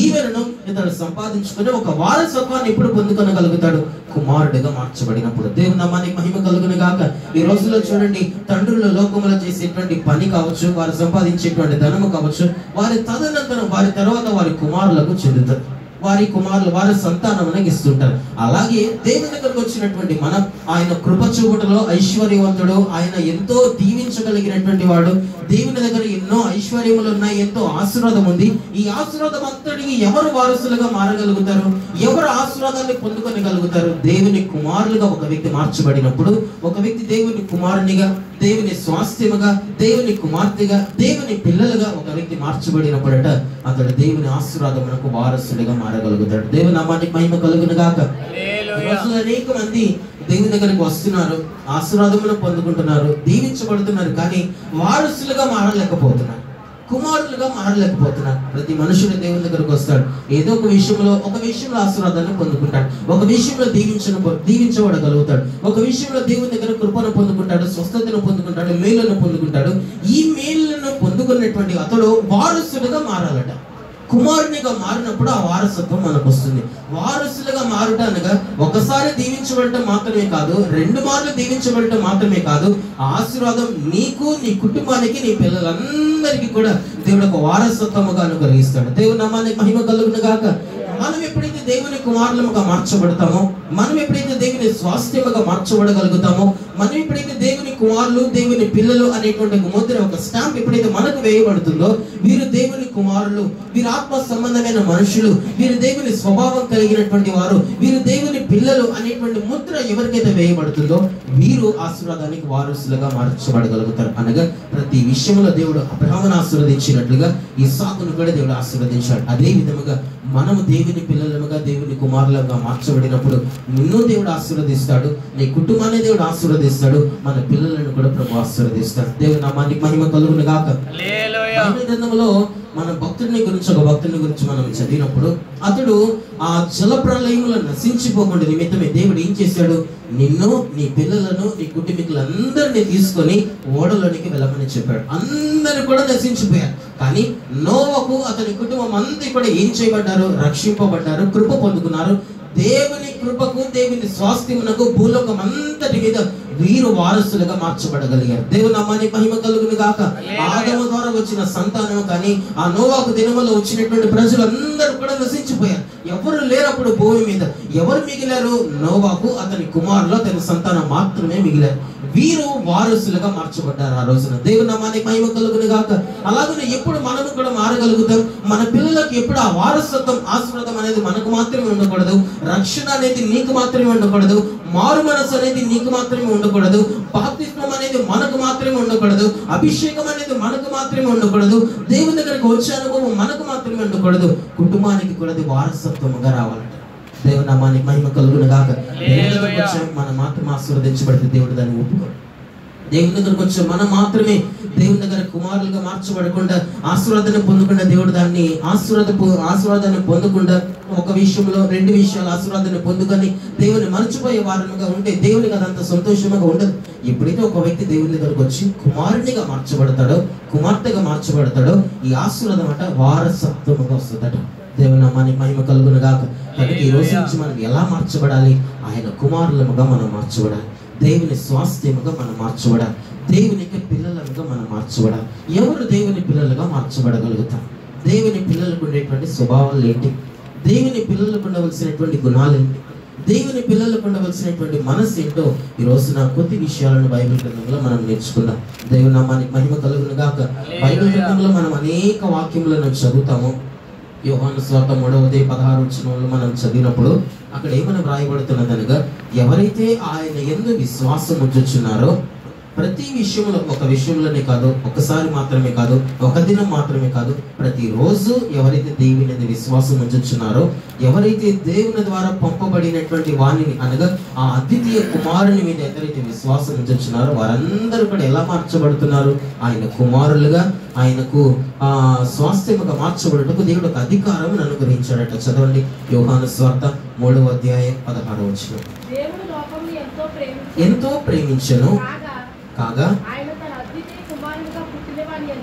దీవెనను ఇతడు సంపాదించుకుని ఒక వారసత్వాన్ని ఎప్పుడు పొందుకొనగలుగుతాడు కుమారుడిగా మార్చబడినప్పుడు దేవుని నామానికి మహిమ కలుగును గాక ఈ రోజుల్లో చూడండి తండ్రుల లోకములో చేసేటువంటి పని కావచ్చు వారు సంపాదించేటువంటి ధనము కావచ్చు వారి తదనంతరం వారి తర్వాత వారి కుమారులకు చెందుతారు వారి కుమారులు వారి సంతానమునకు ఇస్తుంటారు అలాగే దేవుని దగ్గరకు వచ్చినటువంటి మనం ఆయన కృప చూపుటలో ఐశ్వర్యవంతుడు ఆయన ఎంతో దీవించగలిగినటువంటి వాడు దేవుని దగ్గర ఎన్నో ఐశ్వర్యములు ఉన్నాయి ఎంతో ఆశీర్వాదం ఉంది ఈ ఆశీర్వాదం అంతటికి ఎవరు వారసులుగా మారగలుగుతారు ఎవరు ఆశీర్వాదాన్ని పొందుకొనగలుగుతారు దేవుని కుమారులుగా ఒక వ్యక్తి మార్చబడినప్పుడు ఒక వ్యక్తి దేవుని కుమారునిగా దేవుని స్వాస్థ్యముగా దేవుని కుమార్తెగా దేవుని పిల్లలుగా ఒక వ్యక్తి మార్చబడినప్పుడట అతడు దేవుని ఆశీర్వాదమునకు వారసుడిగా మారగలుగుతాడు దేవుని నామానికి మహిమ కలుగును గాక ఈ రోజుల్లో అనేక మంది దేవుని దగ్గరికి వస్తున్నారు ఆశీర్వాదమును పొందుకుంటున్నారు దీవించబడుతున్నారు కానీ వారసులుగా మారలేకపోతున్నారు కుమారులుగా మారలేకపోతున్నారు ప్రతి మనుషుడు దేవుని దగ్గరకు వస్తాడు ఏదో ఒక విషయంలో ఒక విషయంలో ఆశీర్వాదాన్ని పొందుకుంటాడు ఒక విషయంలో దీవించను దీవించబడగలుగుతాడు ఒక విషయంలో దేవుని దగ్గర కృపను పొందుకుంటాడు స్వస్థతను పొందుకుంటాడు మేలును పొందుకుంటాడు ఈ మేలును పొందుకున్నటువంటి అతడు వారసుడుగా మారాలట కుమారునిగా మారినప్పుడు ఆ వారసత్వం మనకు వస్తుంది వారసులుగా మారుట అనగా ఒకసారి దీవించబడటం మాత్రమే కాదు రెండు మార్లు దీవించబడటం మాత్రమే కాదు ఆ ఆశీర్వాదం నీకు నీ కుటుంబానికి నీ పిల్లలందరికీ కూడా దేవుడు ఒక వారసత్వముగా అనుగ్రహిస్తాడు దేవుని నామానికి మహిమ కలుగును గాక మనం ఎప్పుడైతే దేవుని కుమారులముగా మార్చబడతామో మనం ఎప్పుడైతే దేవుని స్వాస్థ్యముగా మార్చబడగలుగుతామో మనం ఎప్పుడైతే దేవుని కుమారులు దేవుని పిల్లలు అనేటువంటి ఒక ముద్ర ఒక స్టాంప్ ఎప్పుడైతే మనకు వేయబడుతుందో వీరు దేవుని కుమారులు వీరు ఆత్మ సంబంధమైన మనుషులు వీరు దేవుని స్వభావం కలిగినటువంటి వారు వీరు దేవుని పిల్లలు అనేటువంటి ముద్ర ఎవరికైతే వేయబడుతుందో వీరు ఆశీర్వాదానికి వారసులుగా మార్చబడగలుగుతారు అనగా ప్రతి విషయంలో దేవుడు అబ్రహామును ఆశీర్వదించినట్లుగా ఈ సాకును కూడా దేవుడు ఆశీర్వదించాడు అదే విధముగా మనము దేవుని పిల్లలుగా దేవుని కుమారులుగా మార్చబడినప్పుడు నిన్ను దేవుడు ఆశీర్వదిస్తాడు నీ కుటుంబాన్ని దేవుడు ఆశీర్వదిస్తాడు మన పిల్లలను కూడా ప్రభు ఆశీర్వదిస్తాడు దేవుని నామానికి మహిమ కలుగును గాక బైబిల్ గ్రంథంలో మన భక్తుడిని గురించి ఒక భక్తుని గురించి మనం చదివినప్పుడు అతడు ఆ జల ప్రళయంలో నశించిపోకుండా నిమిత్తమే దేవుడు ఏం చేశాడు నిన్ను నీ పిల్లలను నీ కుటుంబీకులందరినీ తీసుకొని ఓడలోనికి వెళ్ళమని చెప్పాడు అందరూ కూడా నశించిపోయారు కానీ నోవకు అతని కుటుంబం అంతా కూడా ఏం చేయబడ్డారు రక్షింపబడ్డారు కృప పొందుకున్నారు దేవుని కృపకు దేవుని స్వాస్థ్యమునకు భూలోకం అంతటి మీద వీరు వారసులుగా మార్చబడగలిగారు దేవుని నామానికి మహిమ కలుగును గాక ఆదము ద్వారా వచ్చిన సంతానం కానీ ఆ నోవాకు దినములో వచ్చినటువంటి ప్రజలందరూ కూడా నశించిపోయారు ఎవరు లేరప్పుడు భూమి మీద ఎవరు మిగిలారు నోవాకు అతని కుమారులు అతని సంతానం మాత్రమే మిగిలారు వీరు వారసులుగా మార్చబడ్డారు ఆ రోజున దేవుని నామానికి మహిమ కలుగును గాక అలాగనే ఎప్పుడు మనము కూడా మారగలుగుతాం మన పిల్లలకు ఎప్పుడు ఆ వారసత్వం ఆశీర్వాదం అనేది మనకు మాత్రమే ఉండకూడదు రక్షణ అనేది నీకు మాత్రమే ఉండకూడదు మారు మనసు అనేది నీకు మాత్రమే ఉండకూడదు బాప్తిస్మం అనేది మనకు మాత్రమే ఉండకూడదు అభిషేకం అనేది మనకు మాత్రమే ఉండకూడదు దేవుని దగ్గరికి వచ్చే అనుభవం మనకు మాత్రమే ఉండకూడదు కుటుంబానికి కూడా అది వారసత్వముగా రావాలంట దేవుని నామానికి మహిమ కలుగును గాక దేవుని దగ్గరికి వచ్చాం మనం మాత్రం ఆశీర్వదించబడితే దేవుడు దాన్ని ఒప్పుకోడు దేవుని దగ్గరకు వచ్చే మనం మాత్రమే దేవుని దగ్గర కుమారులుగా మార్చబడకుండా ఆశీర్వాదాన్ని పొందకుండా దేవుడు దాన్ని ఆశీర్వాద ఆశీర్వాదాన్ని పొందకుండా ఒక విషయంలో రెండు విషయాలు ఆశీర్వాదాన్ని పొందుకొని దేవుని మర్చిపోయే వారముగా ఉంటే దేవునికి అదంత సంతోషంగా ఉండదు ఎప్పుడైతే ఒక వ్యక్తి దేవుని దగ్గరకు వచ్చి కుమారునిగా మార్చబడతాడో కుమార్తెగా మార్చబడతాడో ఈ ఆశీర్వాదం అంట వారసత్వముగా వస్తుందట దేవుని నామానికి మహిమ కలుగును గాక కాబట్టి ఈ రోజు నుంచి మనం ఎలా మార్చబడాలి ఆయన కుమారులముగా మనం మార్చబడాలి దేవుని స్వాస్థ్యముగా మనం మార్చబడాలి దేవునికి పిల్లలుగా మనం మార్చబడాలి ఎవరు దేవుని పిల్లలుగా మార్చబడగలుగుతాం దేవుని పిల్లలకు ఉండేటువంటి స్వభావాలు ఏంటి దేవుని పిల్లలకు ఉండవలసినటువంటి గుణాలు ఏంటి దేవుని పిల్లలకు ఉండవలసినటువంటి మనసు ఏంటో ఈ రోజున కొద్ది విషయాలను బైబిల్ గ్రంథంలో మనం నేర్చుకుందాం దేవుని నామానికి మహిమ కలుగును గాక బైబిల్ గ్రంథంలో మనం అనేక వాక్యములను చదువుతాము యోహాను స్వార్థ మూడవది పదహారు వచ్చిన మనం చదివినప్పుడు అక్కడ ఏమని వ్రాయబడుతున్నదనగా ఎవరైతే ఆయన ఎందు విశ్వాసం ఉంచుచున్నారో ప్రతి విషయంలో ఒక విషయంలోనే కాదు ఒకసారి మాత్రమే కాదు ఒక దినం మాత్రమే కాదు ప్రతిరోజు ఎవరైతే దేవుని మీద విశ్వాసం ఉంచుచున్నారో ఎవరైతే దేవుని ద్వారా పంపబడినటువంటి వాణిని అనగా ఆ అద్వితీయ కుమారుని మీద ఎవరైతే విశ్వాసం ఉంచుచున్నారో వారందరూ కూడా ఎలా మార్చబడుతున్నారు ఆయన కుమారులుగా ఆయనకు ఆ స్వాస్థ్యముగా మార్చబడుటకు దేవుడు ఒక అధికారం అనుగ్రహించాడట చదవండి యోహాను స్వార్థ మూడవ అధ్యాయం పదహారు వచ్చిన దేవుడు లోకమును ఎంతో ప్రేమించి ఎంతో ప్రేమించను కాగా కాగా ఆయన తన అద్వితీయ కుమారునిగా పుట్టినవాని యందు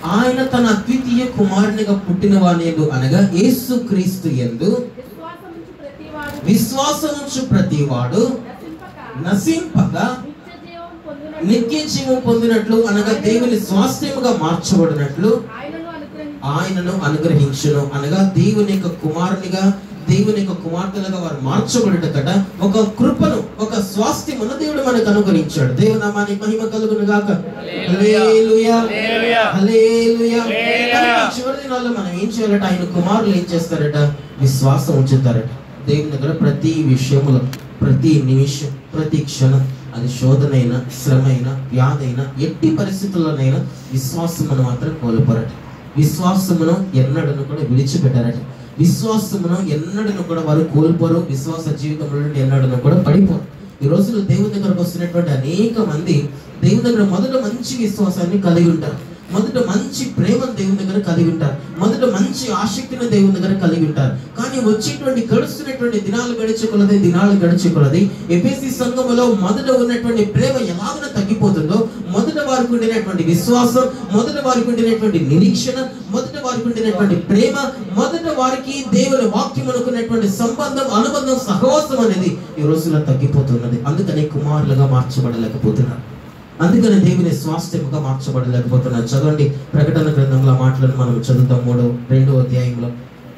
ఆయన తన అద్వితీయ కుమారునిగా పుట్టిన వానేలు అనగా యేసు క్రీస్తు ఎందు విశ్వాసముంచు ప్రతివాడు విశ్వాసముంచు ప్రతివాడు నశింపక నశింపక నిత్య జీవం పొందునట్లు నిత్య జీవం పొందినట్లు అనగా దేవుని స్వాస్థ్యముగా మార్చబడినట్లు ఆయనను అనుగ్రహించి ఆయనను అనుగ్రహించును అనగా దేవుని యొక్క కుమారునిగా దేవుని యొక్క కుమార్తెలుగా వారు మార్చబడుటకట ఒక కృపను ఒక స్వాస్థ్యమును దేవుడు మనకు అనుగ్రహించాడు దేవుని నామానికి మహిమ కలుగును గాక హల్లెలూయా హల్లెలూయా. హల్లెలూయా. హల్లెలూయా. కనుక చివరి దినాల్లో మనం ఏం చేయాలట ఆయన కుమారులు ఏం చేస్తారట విశ్వాసం ఉంచుతారట దేవుని దగ్గర ప్రతి విషయంలో ప్రతి నిమిషం ప్రతి క్షణం అది శోధనైన శ్రమైన వ్యాధైన ఎట్టి పరిస్థితుల్లోనైనా విశ్వాసమును మాత్రం కోల్పోరట విశ్వాసమును ఎన్నడను కూడా విడిచిపెట్టారట విశ్వాసమును ఎన్నడను కూడా వారు కోల్పోరు విశ్వాస జీవితంలో నుండి ఎన్నడను కూడా పడిపోరు ఈ రోజుల్లో దేవుని దగ్గరకు వస్తున్నటువంటి అనేక మంది దేవుని దగ్గర మొదట మంచి విశ్వాసాన్ని కలిగి ఉంటారు మొదట మంచి ప్రేమను దేవుని దగ్గర కలిగి ఉంటారు మొదట మంచి ఆసక్తిని దేవుని దగ్గర కలిగి ఉంటారు కానీ వచ్చేటువంటి గడుస్తున్నటువంటి దినాలు గడిచే కొలది దినాలు గడిచే కొలది ఎపిసి సంఘములో మొదట ఉన్నటువంటి ప్రేమ ఎలాగన తగ్గిపోతుందో మొదట వారికి ఉండినటువంటి విశ్వాసం మొదట వారికి ఉండినటువంటి నిరీక్షణ మొదట వారికి ఉండినటువంటి ప్రేమ మొదట వారికి దేవుని వాక్యం అనుకున్నటువంటి సంబంధం అనుబంధం సహవాసం అనేది ఈ రోజుల్లో తగ్గిపోతున్నది అందుకని కుమారులుగా మార్చబడలేకపోతున్నారు అందుకని దేవుని స్వాస్థ్యముగా మార్చబడలేకపోతున్నారు చదవండి ప్రకటన గ్రంథంలో మాటలను మనం చదువుతాం మూడో రెండో అధ్యాయంలో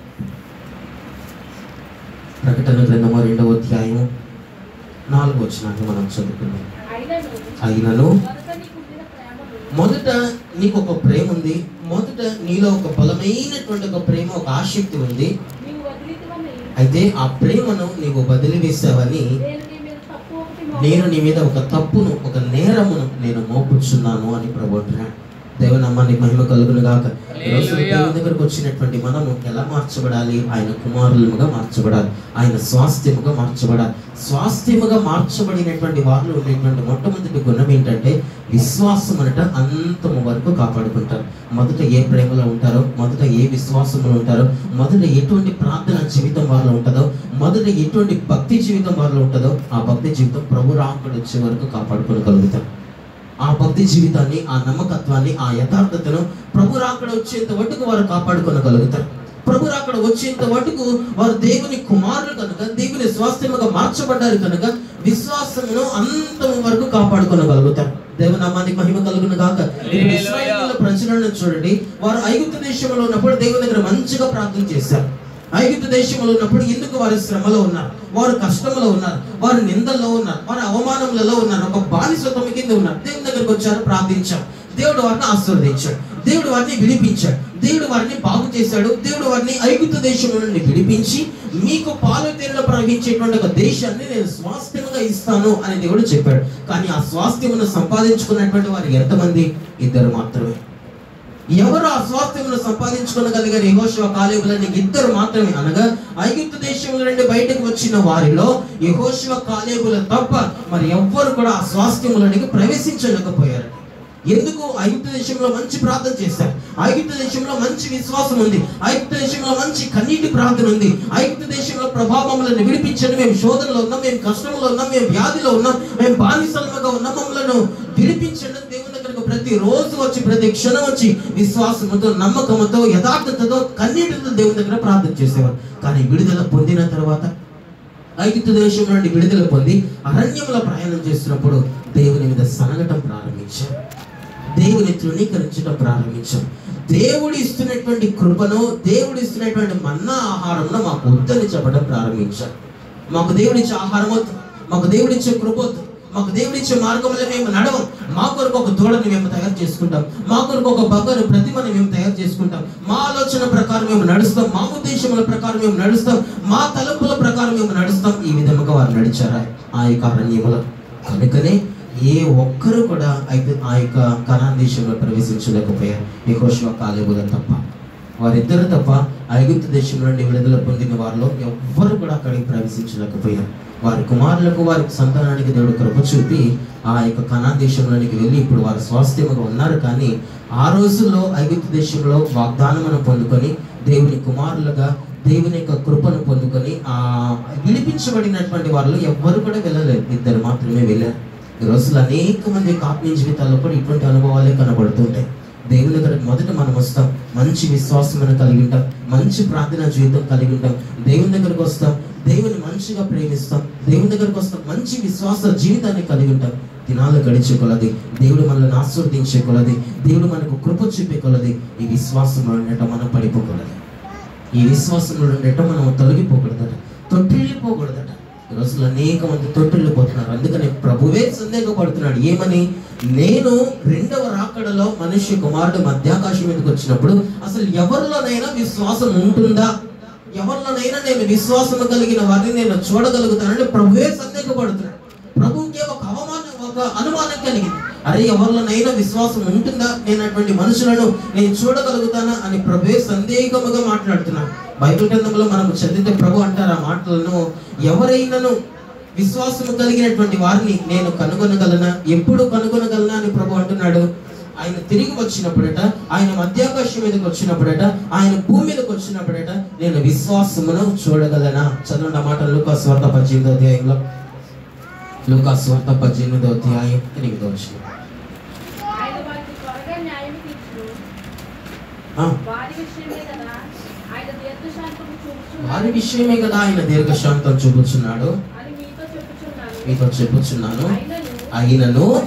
ప్రకటన గ్రంథము రెండవ అధ్యాయం నాలుగో వచ్చినాక మనం చదువుకున్నాం ఆయనను అయినను మొదట నీకుండిన ప్రేమను మొదట నీకు ఒక ప్రేమ ఉంది మొదట నీలో ఒక బలమైనటువంటి ఒక ప్రేమ ఒక ఆసక్తి ఉంది నీవు వదిలితివని అయితే ఆ ప్రేమను నీవు వదిలివేసావని నేను నీ మీద తప్పు ఒకటి నేను నీ మీద ఒక తప్పును ఒక నేరమును నేను మోపుచున్నాను అని ప్రభు అంటున్నాడు దేవనమ్మాన్ని మహిమ కలుగును గాక ఈ రోజు హల్లెలూయా. దేవుని దగ్గరకు వచ్చినటువంటి మనము ఎలా మార్చబడాలి ఆయన కుమారులుగా మార్చబడాలి ఆయన స్వాస్థ్యముగా మార్చబడాలి స్వాస్థ్యముగా మార్చబడినటువంటి వారిలో ఉండేటువంటి మొట్టమొదటి గుణం ఏంటంటే విశ్వాసం అనట అంతము వరకు కాపాడుకుంటారు మొదట ఏ ప్రేమలో ఉంటారో మొదట ఏ విశ్వాసంలో ఉంటారో మొదట ఎటువంటి ప్రార్థన జీవితం వారిలో ఉంటుందో మొదట ఎటువంటి భక్తి జీవితం వారిలో ఉంటుందో ఆ భక్తి జీవితం ప్రభు రాకుడు వచ్చే వరకు కాపాడుకోగలుగుతారు ఆ భక్తి జీవితాన్ని ఆ నమ్మకత్వాన్ని ఆ యథార్థతను ప్రభు రాకడ వచ్చేంత మటుకు వారు కాపాడుకోగలుగుతారు ప్రభు రాకడ వచ్చేంత మటుకు వారు దేవుని కుమారులు కనుక దేవుని స్వాస్థ్యముగా మార్చబడ్డారు కనుక విశ్వాసమును అంతం వరకు కాపాడుకోగలుగుతారు దేవునామానికి మహిమ కలుగును గాక ఇప్పుడు హల్లెలూయా. ఇశ్రాయేలు ప్రజలను చూడండి వారు ఐగుప్తు దేశంలో ఉన్నప్పుడు దేవుని దగ్గర మంచిగా ప్రార్థన చేశారు ఐగుప్తు దేశంలో ఉన్నప్పుడు ఎందుకు వారు శ్రమలో ఉన్నారు వారు కష్టంలో ఉన్నారు వారు నిందల్లో ఉన్నారు వారు అవమానములలో ఉన్నారు ఒక బానిసత్వం కింద ఉన్నారు దేవుని దగ్గరకు వచ్చారు ప్రార్థించారు దేవుడు వారిని ఆశీర్వదించాడు దేవుడు వారిని విడిపించాడు దేవుడు వారిని బాగు చేశాడు దేవుడు వారిని ఐగుప్తు దేశంలో నుండి విడిపించి మీకు పాలు తేనెలు ప్రవహించేటువంటి ఒక దేశాన్ని నేను స్వాస్థ్యముగా ఇస్తాను అని దేవుడు చెప్పాడు కానీ ఆ స్వాస్థ్యమును సంపాదించుకున్నటువంటి వారు ఎంతమంది ఇద్దరు మాత్రమే ఎవరు ఆ స్వాస్థ్యమును సంపాదించుకోగలిగారు యెహోషువ కాలేబులని ఇద్దరు మాత్రమే అనగా ఐగుప్తు దేశంలో నుండి బయటకు వచ్చిన వారిలో యెహోషువ కాలేబుల తప్ప మరి ఎవ్వరు కూడా ఆ స్వాస్థ్యములోనికి ప్రవేశించలేకపోయారు ఎందుకు ఐగుప్తు దేశంలో మంచి ప్రార్థన చేశారు ఐగుప్తు దేశంలో మంచి విశ్వాసం ఉంది ఐగుప్తు దేశంలో మంచి కన్నీటి ప్రార్థన ఉంది ఐగుప్తు దేశంలో ప్రభావములను విడిపించండి మేము శోధనలో ఉన్నాం మేము కష్టంలో ఉన్నాం మేము వ్యాధిలో ఉన్నాం మేము బానిసలుగా ఉన్నాం మమ్మలను విడిపించండి అని దేవుని దగ్గరకు ప్రతి రోజు వచ్చి ప్రతి క్షణం వచ్చి విశ్వాసముతో నమ్మకముతో యథార్థతతో కన్నీటితో దేవుని దగ్గర ప్రార్థన చేసేవారు కానీ విడుదల పొందిన తర్వాత ఐగుప్తు దేశం నుండి విడుదల పొంది అరణ్యంలో ప్రయాణం చేస్తున్నప్పుడు దేవుని మీద సనగటం ప్రారంభించాం దేవుని తృణీకరించడం ప్రారంభించాం దేవుడు ఇస్తున్నటువంటి కృపను దేవుడు ఇస్తున్నటువంటి మన్నా ఆహారంలో మాకు వద్దని చెప్పడం ప్రారంభించాం మాకు దేవుడిచ్చే ఆహారం వద్దు మాకు దేవుడిచ్చే కృప వద్దు మాకు దేవుడిచ్చే మార్గంలో మేము నడవం మా కొరకు ఒక దూడని మేము తయారు చేసుకుంటాం మా కొరకు ఒక బంగారు ప్రతిమని మేము తయారు చేసుకుంటాం మా ఆలోచన ప్రకారం మేము నడుస్తాం మా ఉద్దేశముల ప్రకారం మేము నడుస్తాం మా తలంపుల ప్రకారం మేము నడుస్తాం ఈ విధముగా వారు నడిచారా ఆ యొక్క అరణ్యములో కనుకనే ఏ ఒక్కరు కూడా అయితే ఆ యొక్క కనాన్ దేశంలో ప్రవేశించలేకపోయారు యెహోషువ కాలేబుల తప్ప వారిద్దరు తప్ప ఐగుప్తు దేశం నుండి విడుదల పొందిన వారిలో ఎవ్వరు కూడా అక్కడికి ప్రవేశించలేకపోయారు వారి కుమారులకు వారి సంతానానికి దేవుడు కృప చూపి ఆ యొక్క కనా దేశంలోనికి వెళ్ళి ఇప్పుడు వారు స్వాస్థ్యముగా ఉన్నారు కానీ ఆ రోజుల్లో ఐగుప్తు దేశంలో వాగ్దానమును పొందుకొని దేవుని కుమారులుగా దేవుని యొక్క కృపను పొందుకొని ఆ విడిపించబడినటువంటి వారిలో ఎవ్వరు కూడా వెళ్ళలేదు ఇద్దరు మాత్రమే వెళ్ళారు ఈ రోజుల్లో అనేక మంది యొక్క ఆత్మీయ జీవితాల్లో కూడా ఇటువంటి అనుభవాలే కనబడుతుంటాయి దేవుని దగ్గరకు మొదట మనం వస్తాం మంచి విశ్వాసం కలిగి ఉంటాం మంచి ప్రార్థన జీవితం కలిగి ఉంటాం దేవుని దగ్గరకు వస్తాం దేవుని మంచిగా ప్రేమిస్తాం దేవుని దగ్గరకు వస్తాం మంచి విశ్వాస జీవితాన్ని కలిగి ఉంటాం దినాలు గడిచే కొలది దేవుడు మనల్ని ఆస్వాదించే కొలది దేవుడు మనకు కృప చూపే కొలది ఈ విశ్వాసంలో ఉండటం మనం పడిపోకూడదు ఈ విశ్వాసంలో ఉండటం మనం తొలగిపోకూడదట తొట్టిల్లిపోకూడదట ఈ రోజుల్లో అనేక మంది తొట్టిల్లిపోతున్నారు అందుకని ప్రభువే సందేహపడుతున్నాడు ఏమని నేను రెండవ రాకడలో మనుష్య కుమారుడు మధ్యాకాశం మీదకి వచ్చినప్పుడు అసలు ఎవరిలోనైనా విశ్వాసం ఉంటుందా ఎవరిలోనైనా నేను విశ్వాసం కలిగిన వారిని నేను చూడగలుగుతానని ప్రభువే సందేహపడుతున్నాడు ప్రభువుకే ఒక అవమానం ఒక అనుమానం కలిగింది అరే ఎవరిలోనైనా విశ్వాసం ఉంటుందా నేను అటువంటి మనుషులను నేను చూడగలుగుతానా అని ప్రభువే సందేహముగా మాట్లాడుతున్నాను బైబిల్ గ్రంథంలో మనం చదివితే ప్రభు అంటారు ఆ మాటలను ఎవరైనాను విశ్వాసము కలిగినటువంటి వారిని నేను కనుగొనగలనా ఎప్పుడు కనుగొనగలనా అని ప్రభు అంటున్నాడు ఆయన తిరిగి వచ్చినప్పుడట ఆయన మధ్యాకాశం మీదకి వచ్చినప్పుడట ఆయన భూమి మీదకి వచ్చినప్పుడట నేను విశ్వాసమును చూడగలనా చదవండి ఆ మాట లూకా స్వార్థ పద్దెనిమిదో అధ్యాయంలో లూకా స్వార్థ పద్దెనిమిదో అధ్యాయం ఎనిమిదో వచ్చిన ఆయన వారికి త్వరగా న్యాయం తీర్చును వారి విషయమే కదా ఆయన దీర్ఘశాంతము చూపుచున్నాడు వారి విషయమే కదా ఆయన దీర్ఘశాంతం చూపుచున్నాడు అని మీతో చెప్పుచున్నాను మీతో చెప్పుచున్నాను అయినను ఆయనను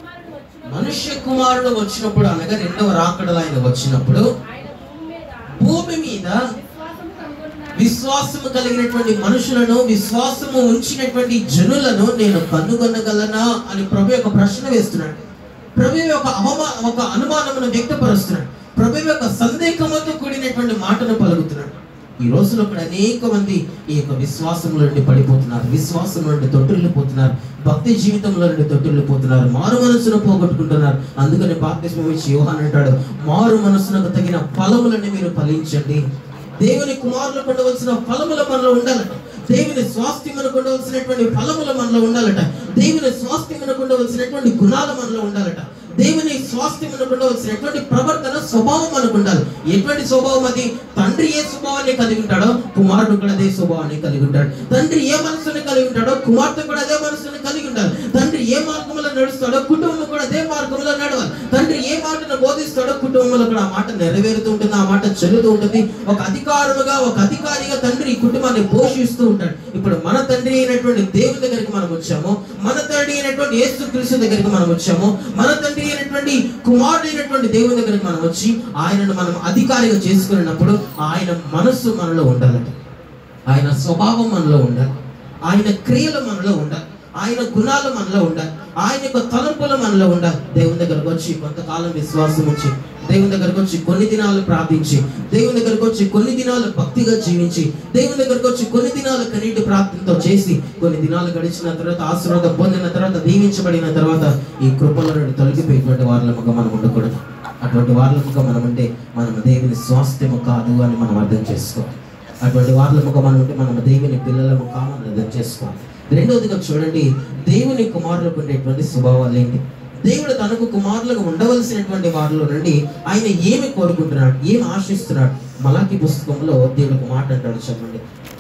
మనుష్య కుమారుడు మనుష్య కుమారుడు వచ్చినప్పుడు వచ్చినప్పుడు అనగా రెండవ రాకడలో ఆయన వచ్చినప్పుడు ఆయన భూమి మీద భూమి మీద విశ్వాసము కనుగొన్నాడు విశ్వాసము కలిగినటువంటి మనుషులను విశ్వాసము ఉంచినటువంటి జనులను నేను కనుగొనగలనా అని ప్రభు యొక్క ప్రశ్న వేస్తున్నాడు ప్రభు యొక్క అవమా ఒక అనుమానమును వ్యక్తపరుస్తున్నాడు ప్రభు యొక్క సందేహంతో కూడినటువంటి మాటను పలుకుతున్నాడు ఈ రోజులో కూడా అనేక మంది ఈ యొక్క విశ్వాసంలో నుండి పడిపోతున్నారు విశ్వాసం నుండి తొట్టిల్లిపోతున్నారు భక్తి జీవితంలో నుండి తొట్టిల్లిపోతున్నారు మారు మనసును పోగొట్టుకుంటున్నారు అందుకని బాప్తిస్మం ఇచ్చి యోహాన్ అంటాడు మారు మనసునకు తగిన ఫలములని మీరు ఫలించండి దేవుని కుమారులకు ఉండవలసిన ఫలముల మనలో ఉండాలట దేవుని స్వాస్థ్యమునకు ఉండవలసినటువంటి ఫలములు మనలో ఉండాలట దేవుని స్వాస్థ్యమునకు ఉండవలసినటువంటి గుణాలు మనలో ఉండాలట దేవుని స్వాస్థ్యమునకు ఉండవలసినటువంటి ప్రవర్తన స్వభావం మనకు ఉండాలి ఎటువంటి స్వభావం అది తండ్రి ఏ స్వభావాన్ని కలిగి ఉంటాడో కుమారుడు కూడా అదే స్వభావాన్ని కలిగి ఉంటాడు తండ్రి ఏ మనసుని కలిగి ఉంటాడో కుమార్తె కూడా అదే మనసుని కలిగి ఉండాలి తండ్రి ఏ మార్గంలో నడుస్తాడో కుటుంబం కూడా అదే మార్గంలో నడవాలి తండ్రి ఏ మాటను బోధిస్తాడో కుటుంబంలో కూడా ఆ మాట నెరవేరుతూ ఉంటుంది ఆ మాట చెల్లుతూ ఉంటుంది ఒక అధికారముగా ఒక అధికారిగా తండ్రి ఈ కుటుంబాన్ని పోషిస్తూ ఉంటాడు ఇప్పుడు మన తండ్రి అయినటువంటి దేవుని దగ్గరికి మనం వచ్చాము మన తండ్రి అయినటువంటి యేసు క్రీస్తు దగ్గరికి మనం వచ్చాము మన తండ్రి అయినటువంటి కుమారుడు అయినటువంటి దేవుని దగ్గరికి మనం వచ్చి ఆయనను మనం అధికారిగా చేసుకున్నప్పుడు ఆయన మనస్సు మనలో ఉండాలట ఆయన స్వభావం మనలో ఉండాలి ఆయన క్రియలు మనలో ఉండాలి ఆయన గుణాలు మనలో ఉండాలి ఆయన యొక్క తలంపులు మనలో ఉండాలి దేవుని దగ్గరకు వచ్చి కొంతకాలం విశ్వాసం ఉంచి దేవుని దగ్గరకు వచ్చి కొన్ని దినాలు ప్రార్థించి దేవుని దగ్గరకు వచ్చి కొన్ని దినాలు భక్తిగా జీవించి దేవుని దగ్గరకు వచ్చి కొన్ని దినాలు కనీటి ప్రార్థనతో చేసి కొన్ని దినాలు గడిచిన తర్వాత ఆశీర్వాదం పొందిన తర్వాత దీవించబడిన తర్వాత ఈ కృపల నుండి తొలగిపోయేటువంటి వాళ్ళముగా మనం ఉండకూడదు అటువంటి వాళ్ళముగా మనం ఉంటే మనం దేవుని స్వాస్థ్యము కాదు అని మనం అర్థం చేసుకోవాలి అటువంటి వాళ్ళముగా మనం ఉంటే మనం దేవుని పిల్లలము కామని అర్థం చేసుకోవాలి రెండవదిగా చూడండి దేవుని కుమారులకు ఉండేటువంటి స్వభావాలు ఏంటి దేవుడు తనకు కుమారులకు ఉండవలసినటువంటి వారిలో నుండి ఆయన ఏమి కోరుకుంటున్నాడు ఏమి ఆశిస్తున్నాడు మలాకి పుస్తకంలో దేవుడు ఒక మాట అంటాడు చెప్పండి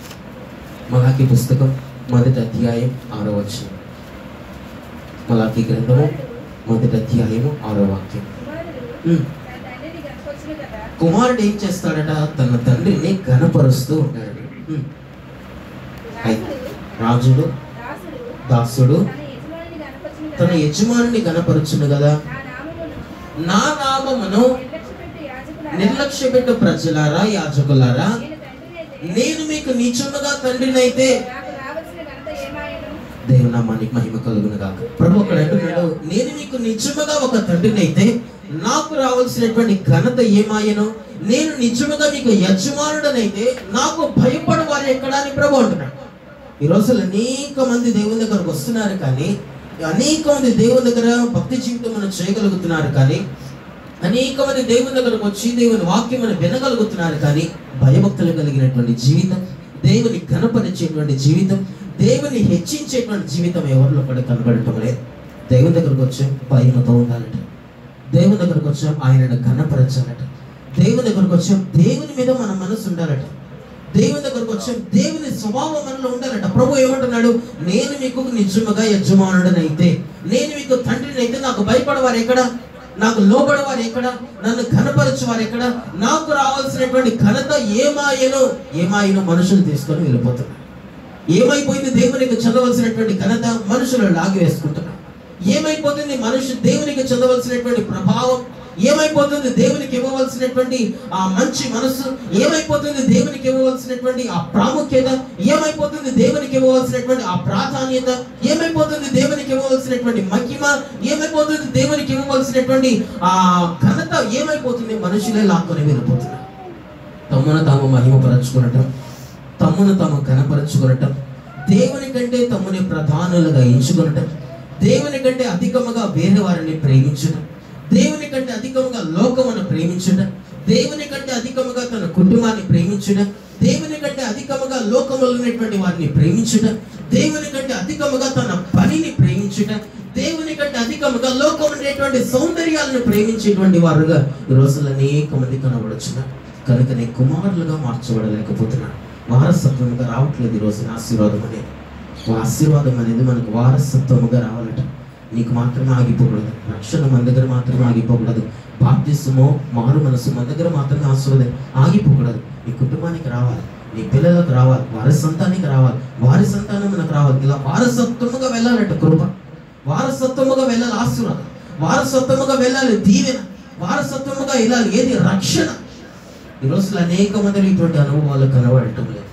మలాకి పుస్తకం మొదటి అధ్యాయం ఆరో వచనం మలాకి గ్రంథము మొదటి అధ్యాయము ఆరో వాక్యం కుమారుడు ఉమ్. తన తండ్రిని గర్భవచ్చును కదా కుమారుడు ఏం చేస్తాడట తన తండ్రిని గనపరుస్తూ ఉంటాడు ఉమ్. దాసుడు రాజుడు దాసుడు దాసుడు తన తన యజమానిని గర్భవచ్చును కదా యజమానుని గనపరుచును కదా నా నామమును నా నామమును నిర్లక్ష్యపెట్టు యాజకులారా, నిర్లక్ష్య పెట్టు ప్రజలారా యాజకులారా నేను తండ్రినైతే నేను మీకు నిజముగా తండ్రినైతే నాకు రావలసిన ఘనత ఏమాయను దేవుని నామానికి మహిమ కలుగును గాక ప్రభు అక్కడ అంటున్నాడు నేను మీకు నిజముగా ఒక తండ్రినైతే నాకు రావాల్సినటువంటి ఘనత ఏమాయను నేను నిజముగా మీకు యజమానుడనైతే నాకు భయపడు వారు ఎక్కడ అని ప్రభు అంటున్నాడు ఈ రోజులు అనేక మంది దేవుని దగ్గరకు వస్తున్నారు కానీ అనేక మంది దేవుని దగ్గర భక్తి జీవితం మనం చేయగలుగుతున్నారు కానీ అనేక మంది దేవుని దగ్గరకు వచ్చి దేవుని వాక్యం వినగలుగుతున్నారు కానీ భయభక్తులు కలిగినటువంటి జీవితం దేవుని ఘనపరిచేటువంటి జీవితం దేవుని హెచ్చించేటువంటి జీవితం ఎవరిలో కూడా కనబడటం లేదు దేవుని దగ్గరకు వచ్చాం భయముతో ఉండాలట దేవుని దగ్గరకు వచ్చాం ఆయనను ఘనపరచాలట దేవుని దగ్గరకు వచ్చాం దేవుని మీద మన మనసు ఉండాలట దేవుని దగ్గరకు వచ్చాం దేవుని స్వభావం మనలో ఉండాలట ప్రభు ఏమంటున్నాడు నేను మీకు నిజముగా యజమానుడనైతే నేను మీకు తండ్రిని అయితే నాకు భయపడవారు ఎక్కడ నాకు లోబడి వారు ఎక్కడ నన్ను ఘనపరచు వారు ఎక్కడ నాకు రావాల్సినటువంటి ఘనత ఏమాయనో ఏమాయనో మనుషులు తీసుకొని వెళ్ళిపోతున్నారు ఏమైపోయింది దేవునికి చెందవలసినటువంటి ఘనత మనుషులు లాగి వేసుకుంటున్నారు ఏమైపోతుంది మనుషు దేవునికి చెందవలసినటువంటి ప్రభావం ఏమైపోతుంది దేవునికి ఇవ్వవలసినటువంటి ఆ మంచి మనస్సు ఏమైపోతుంది దేవునికి ఇవ్వవలసినటువంటి ఆ ప్రాముఖ్యత ఏమైపోతుంది దేవునికి ఇవ్వవలసినటువంటి ఆ ప్రాధాన్యత ఏమైపోతుంది దేవునికి ఇవ్వవలసినటువంటి మహిమ ఏమైపోతుంది దేవునికి ఇవ్వవలసినటువంటి ఆ ఘనత ఏమైపోతుంది మనుషులే లాక్కొని వెళ్ళిపోతున్నారు తమ్మును తాము మహిమపరచుకునటం తమ్మును తాము ఘనపరచుకునటం దేవుని కంటే తమ్ముని ప్రధానులుగా ఎంచుకునటం దేవుని కంటే అధికముగా వేరే వారిని ప్రేమించడం దేవుని కంటే అధికముగా లోకమును ప్రేమించడం దేవుని కంటే అధికముగా తన కుటుంబాన్ని ప్రేమించడం దేవుని కంటే అధికముగా లోకములో ఉన్నటువంటి వారిని ప్రేమించడం దేవుని కంటే అధికముగా తన పనిని ప్రేమించడం దేవుని కంటే అధికముగా లోకం ఉండేటువంటి సౌందర్యాలను ప్రేమించేటువంటి వారుగా ఈ రోజుల్లో అనేక మంది కనబడుచున్నారు కనుక నీ కుమారులుగా మార్చబడలేకపోతున్నాడు వారసత్వముగా రావట్లేదు ఈ రోజున ఆశీర్వాదం అనేది ఓ ఆశీర్వాదం అనేది మనకు వారసత్వముగా రావాలట నీకు మాత్రమే ఆగిపోకూడదు రక్షణ మన దగ్గర మాత్రమే ఆగిపోకూడదు బాప్తిసమో మారు మనసు మన దగ్గర మాత్రమే ఆశీర్వాదం ఆగిపోకూడదు నీ కుటుంబానికి రావాలి నీ పిల్లలకు రావాలి వారి సంతానికి రావాలి వారి సంతానం మనకు రావాలి ఇలా వారసత్వముగా వెళ్ళాలట కృప వారసత్వముగా వెళ్ళాలి ఆశీర్వాదం వారసత్వముగా వెళ్ళాలి దీవెన వారసత్వముగా వెళ్ళాలి ఏది రక్షణ ఈ రోజులు అనేక మందిలో ఇటువంటి అనుభవాలు కనబడటం లేదు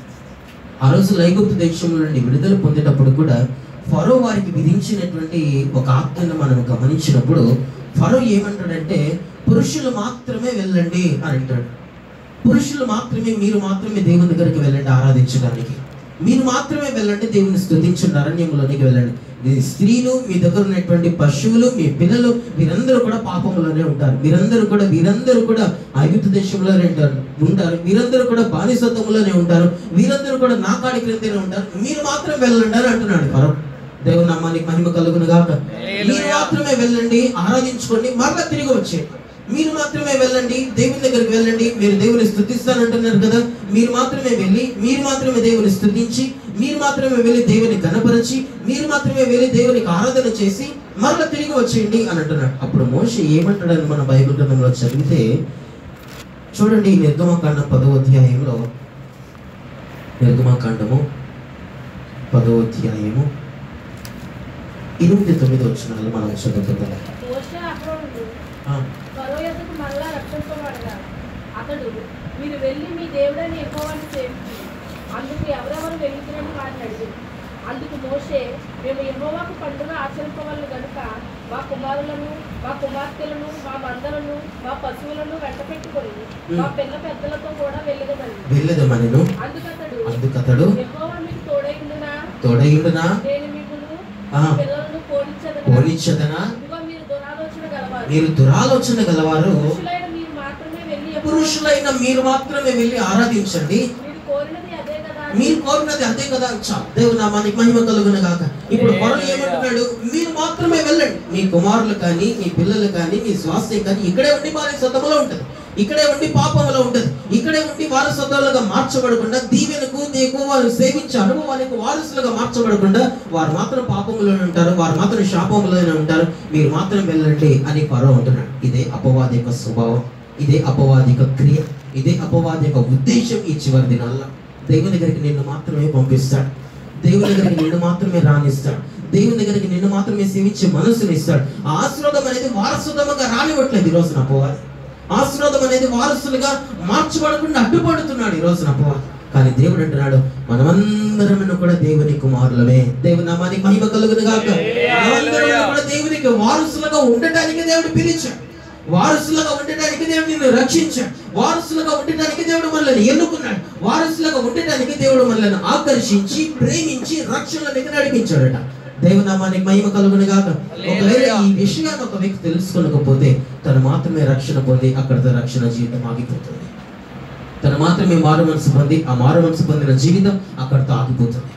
ఆ రోజు లైగుప్తు దేశంలో నుండి విడుదల పొందేటప్పుడు కూడా ఫరో వారికి విధించినటువంటి ఒక ఆజ్ఞను మనం గమనించినప్పుడు ఫరో ఏమంటాడంటే పురుషులు మాత్రమే వెళ్ళండి అని అంటాడు పురుషులు మాత్రమే మీరు మాత్రమే దేవుని దగ్గరికి వెళ్ళండి ఆరాధించడానికి మీరు మాత్రమే వెళ్ళండి దేవుని స్తుతించండి అరణ్యంలోనికి వెళ్ళండి మీ స్త్రీలు మీ దగ్గర ఉన్నటువంటి పశువులు మీ పిల్లలు వీరందరూ కూడా పాపంలోనే ఉంటారు వీరందరూ కూడా వీరందరూ కూడా ఐగుప్తు దేశంలోనే ఉంటారు ఉంటారు వీరందరూ కూడా బానిసత్వంలోనే ఉంటారు వీరందరూ కూడా నా కాడి క్రిందనే ఉంటారు మీరు మాత్రం వెళ్ళండి అని అంటున్నాడు ఫరో దేవుని నామానికి మహిమ కలుగును గాక మీరు మాత్రమే వెళ్ళండి ఆరాధించుకోండి మరలా తిరిగి వచ్చేయండి మీరు మాత్రమే వెళ్ళండి దేవుని దగ్గరికి వెళ్ళండి మీరు దేవుని స్థుతిస్తానంటున్నారు కదా మీరు మాత్రమే వెళ్ళి మీరు మాత్రమే దేవుని స్థుతించి మీరు మాత్రమే వెళ్ళి దేవుని గణపరిచి మీరు మాత్రమే వెళ్ళి దేవునికి ఆరాధన చేసి మరలా తిరిగి వచ్చేయండి అని అంటున్నాడు అప్పుడు మోషే ఏమంటాడని మన బైబిల్ గ్రంథంలో చదివితే చూడండి నిర్గమకాండం పదో అధ్యాయంలో నిర్గమకాండము పదో అధ్యాయము ఇరవై తొమ్మిది వచ్చినాలు మనం చదువుకుందాం మోషే అహరోనులు ఆ, ఫరో యొద్దకు మరలా రక్షింపబడగా అతడు మీరు వెళ్ళి మీ దేవుడైన యెహోవాను సేవించి అందుకు ఎవరెవరు వెళ్తున్నట్టు వారిని అడిగి అందుకు మోషే మేము యెహోవాకు పండుగ ఆచరింపవలను గనుక మా కుమారులను మా కుమార్తెలను మా మందలను మా పశువులను వెంట పెట్టుకొని మా పిల్ల పెద్దలతో కూడా వెళ్ళదమని వెళ్ళదమనెను అందుకతడు అందుకతడు యెహోవా మీకు తోడైండునా తోడయుండునా నేను మిమ్మల్ని ఆ. పిల్లలను పోలించదనా పోనిచ్చదనా ఇదిగో మీరు దురాలోచన గలవారు మీరు దురాలోచన గలవారు పురుషులైన మీరు మాత్రమే వెళ్ళి యెహోవా- పురుషులైన మీరు మాత్రమే వెళ్ళి ఆరాధించండి మీరు కోరినది అదే కదా మీరు కోరినది అదే కదా చాలు దేవుని నామానికి మహిమ కలుగును గాక ఇప్పుడు కొరలు ఏమంటున్నాడు మీరు మాత్రమే వెళ్ళండి మీ కుమారులు కానీ మీ పిల్లలు కానీ మీ స్వాస్థ్యం కానీ ఇక్కడే ఉండి వారసత్వంలో ఉంటుంది ఇక్కడే ఉండి పాపంలో ఉంటుంది ఇక్కడే ఉండి వారసత్వాలుగా మార్చబడకుండా దీవెనకు నీకు వారు సేవించే అనుభవానికి వారసులుగా మార్చబడకుండా వారు మాత్రం పాపంలోనే ఉంటారు వారు మాత్రం శాపంలోనే ఉంటారు మీరు మాత్రం వెళ్ళండి అని పరో అంటున్నాడు ఇదే అపవాది యొక్క స్వభావం ఇదే అపవాది యొక్క క్రియ ఇదే అపవాది యొక్క ఉద్దేశం ఈ చివరి దినాల్లో దేవుని దగ్గరికి నిన్ను మాత్రమే పంపిస్తాడు దేవుని దగ్గరికి నిన్ను మాత్రమే రానిస్తాడు దేవుని దగ్గరికి నిన్ను మాత్రమే సేవించే మనసుని ఇస్తాడు ఆ ఆశీర్వాదం అనేది వారసుదముగా రానివ్వట్లేదు ఈ రోజున అపవాది ఆశీర్వాదం అనేది వారసులుగా మార్చబడకుండా అడ్డుపడుతున్నాడు ఈ రోజున అపవాది కానీ దేవుడు అంటున్నాడు మనమందరం కూడా దేవుని కుమారులమే దేవుని నామానికి మహిమ కలుగును గాక మనమందరం కూడా దేవునికి వారసులుగా ఉండటానికి దేవుడు పిలిచాడు వారసులుగా ఉండటానికి దేవుడు నిన్ను రక్షించాడు వారసులుగా ఉండటానికి దేవుడు మనల్ని ఎన్నుకున్నాడు వారసులుగా ఉండటానికి దేవుడు మనల్ని ఆకర్షించి ప్రేమించి రక్షణలోనికి నడిపించాడట దేవునామానికి మహిమ కలుగును గాక ఒకవేళ ఈ విషయాన్ని ఒక వ్యక్తి తెలుసుకోలేకపోతే తను మాత్రమే రక్షణ పొంది అక్కడితో రక్షణ జీవితం ఆగిపోతుంది తను మాత్రమే మారు మనసు పొంది ఆ మారు మనసు పొందిన జీవితం అక్కడితో ఆగిపోతుంది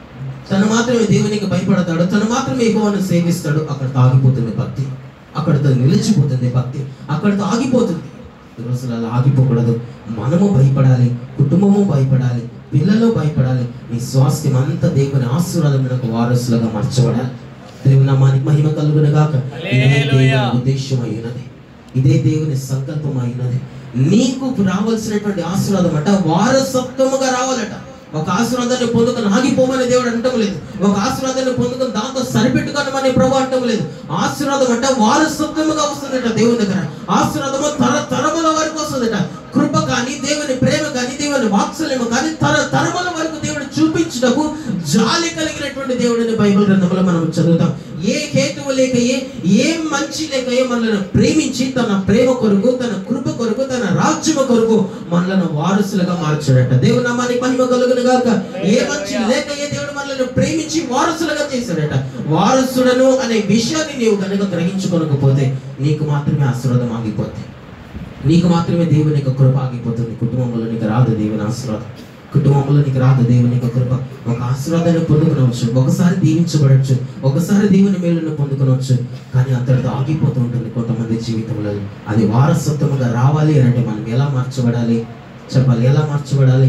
తను మాత్రమే దేవునికి భయపడతాడు తను మాత్రమే యెహోవాను సేవిస్తాడు అక్కడితో ఆగిపోతుంది భక్తి అక్కడితో నిలిచిపోతుంది భక్తి అక్కడితో ఆగిపోతుంది ఈ రోజులు అలా ఆగిపోకూడదు మనము భయపడాలి కుటుంబము భయపడాలి పిల్లలు భయపడాలి నీ స్వాస్థ్యం అంతా దేవుని ఆశీర్వాదమునకు వారసులుగా మార్చబడాలి దేవుని నామానికి మహిమ కలుగును గాక ఇదే దేవుని ఉద్దేశం అయి ఉన్నది ఇదే దేవుని సంకల్పం అయినది నీకు రావాల్సినటువంటి ఆశీర్వాదం అంట వారసత్వముగా రావాలట ఒక ఆశీర్వాదాన్ని పొందుకొని ఆగిపోమని దేవుడు అంటం లేదు ఒక ఆశీర్వాదాన్ని పొందుకొని దాంతో సరిపెట్టుకోనమని ప్రభు అంటం లేదు ఆశీర్వాదం అంటే వారసత్వముగా వస్తుందట దేవుని దగ్గర ఆశీర్వాదము తర తరముల వరకు వస్తుందట కృప కానీ దేవుని ప్రేమ కానీ దేవుని వాత్సల్యము కానీ తర తరముల వరకు దేవుడు చూపించుటకు జాలి కలిగినటువంటి దేవుడిని బైబిల్ గ్రంథంలో మనం చదువుతాం ఏ హేతువు లేక ఏ ఏ మంచి లేక ఏ మనల్ని ప్రేమించి తన ప్రేమ కొరకు తన కృప కొరకు తన రాజ్యము కొరకు మనలను వారసులుగా మార్చాడట దేవుని నామానికి మహిమ కలుగును గాక ఏ మంచి లేక ఏ దేవుడు మనల్ని ప్రేమించి వారసులుగా చేశాడట వారసుడను అనే విషయాన్ని నీవు కనుక గ్రహించుకోనకపోతే నీకు మాత్రమే ఆశీర్వాదం ఆగిపోతే నీకు మాత్రమే దేవుని యొక్క కృప ఆగిపోతుంది కుటుంబంలో నీకు రాదు దేవుని ఆశీర్వాదం కుటుంబంలో నీకు రాదు దేవుని యొక్క కృప ఒక ఆశీర్వాదాన్ని పొందుకునవచ్చు ఒకసారి దీవించబడవచ్చు ఒకసారి దేవుని మేలును పొందుకునవచ్చు కానీ అంతటితో ఆగిపోతూ ఉంటుంది కొంతమంది జీవితంలో అది వారసత్వముగా రావాలి అని అంటే మనం ఎలా మార్చబడాలి చెప్పాలి ఎలా మార్చబడాలి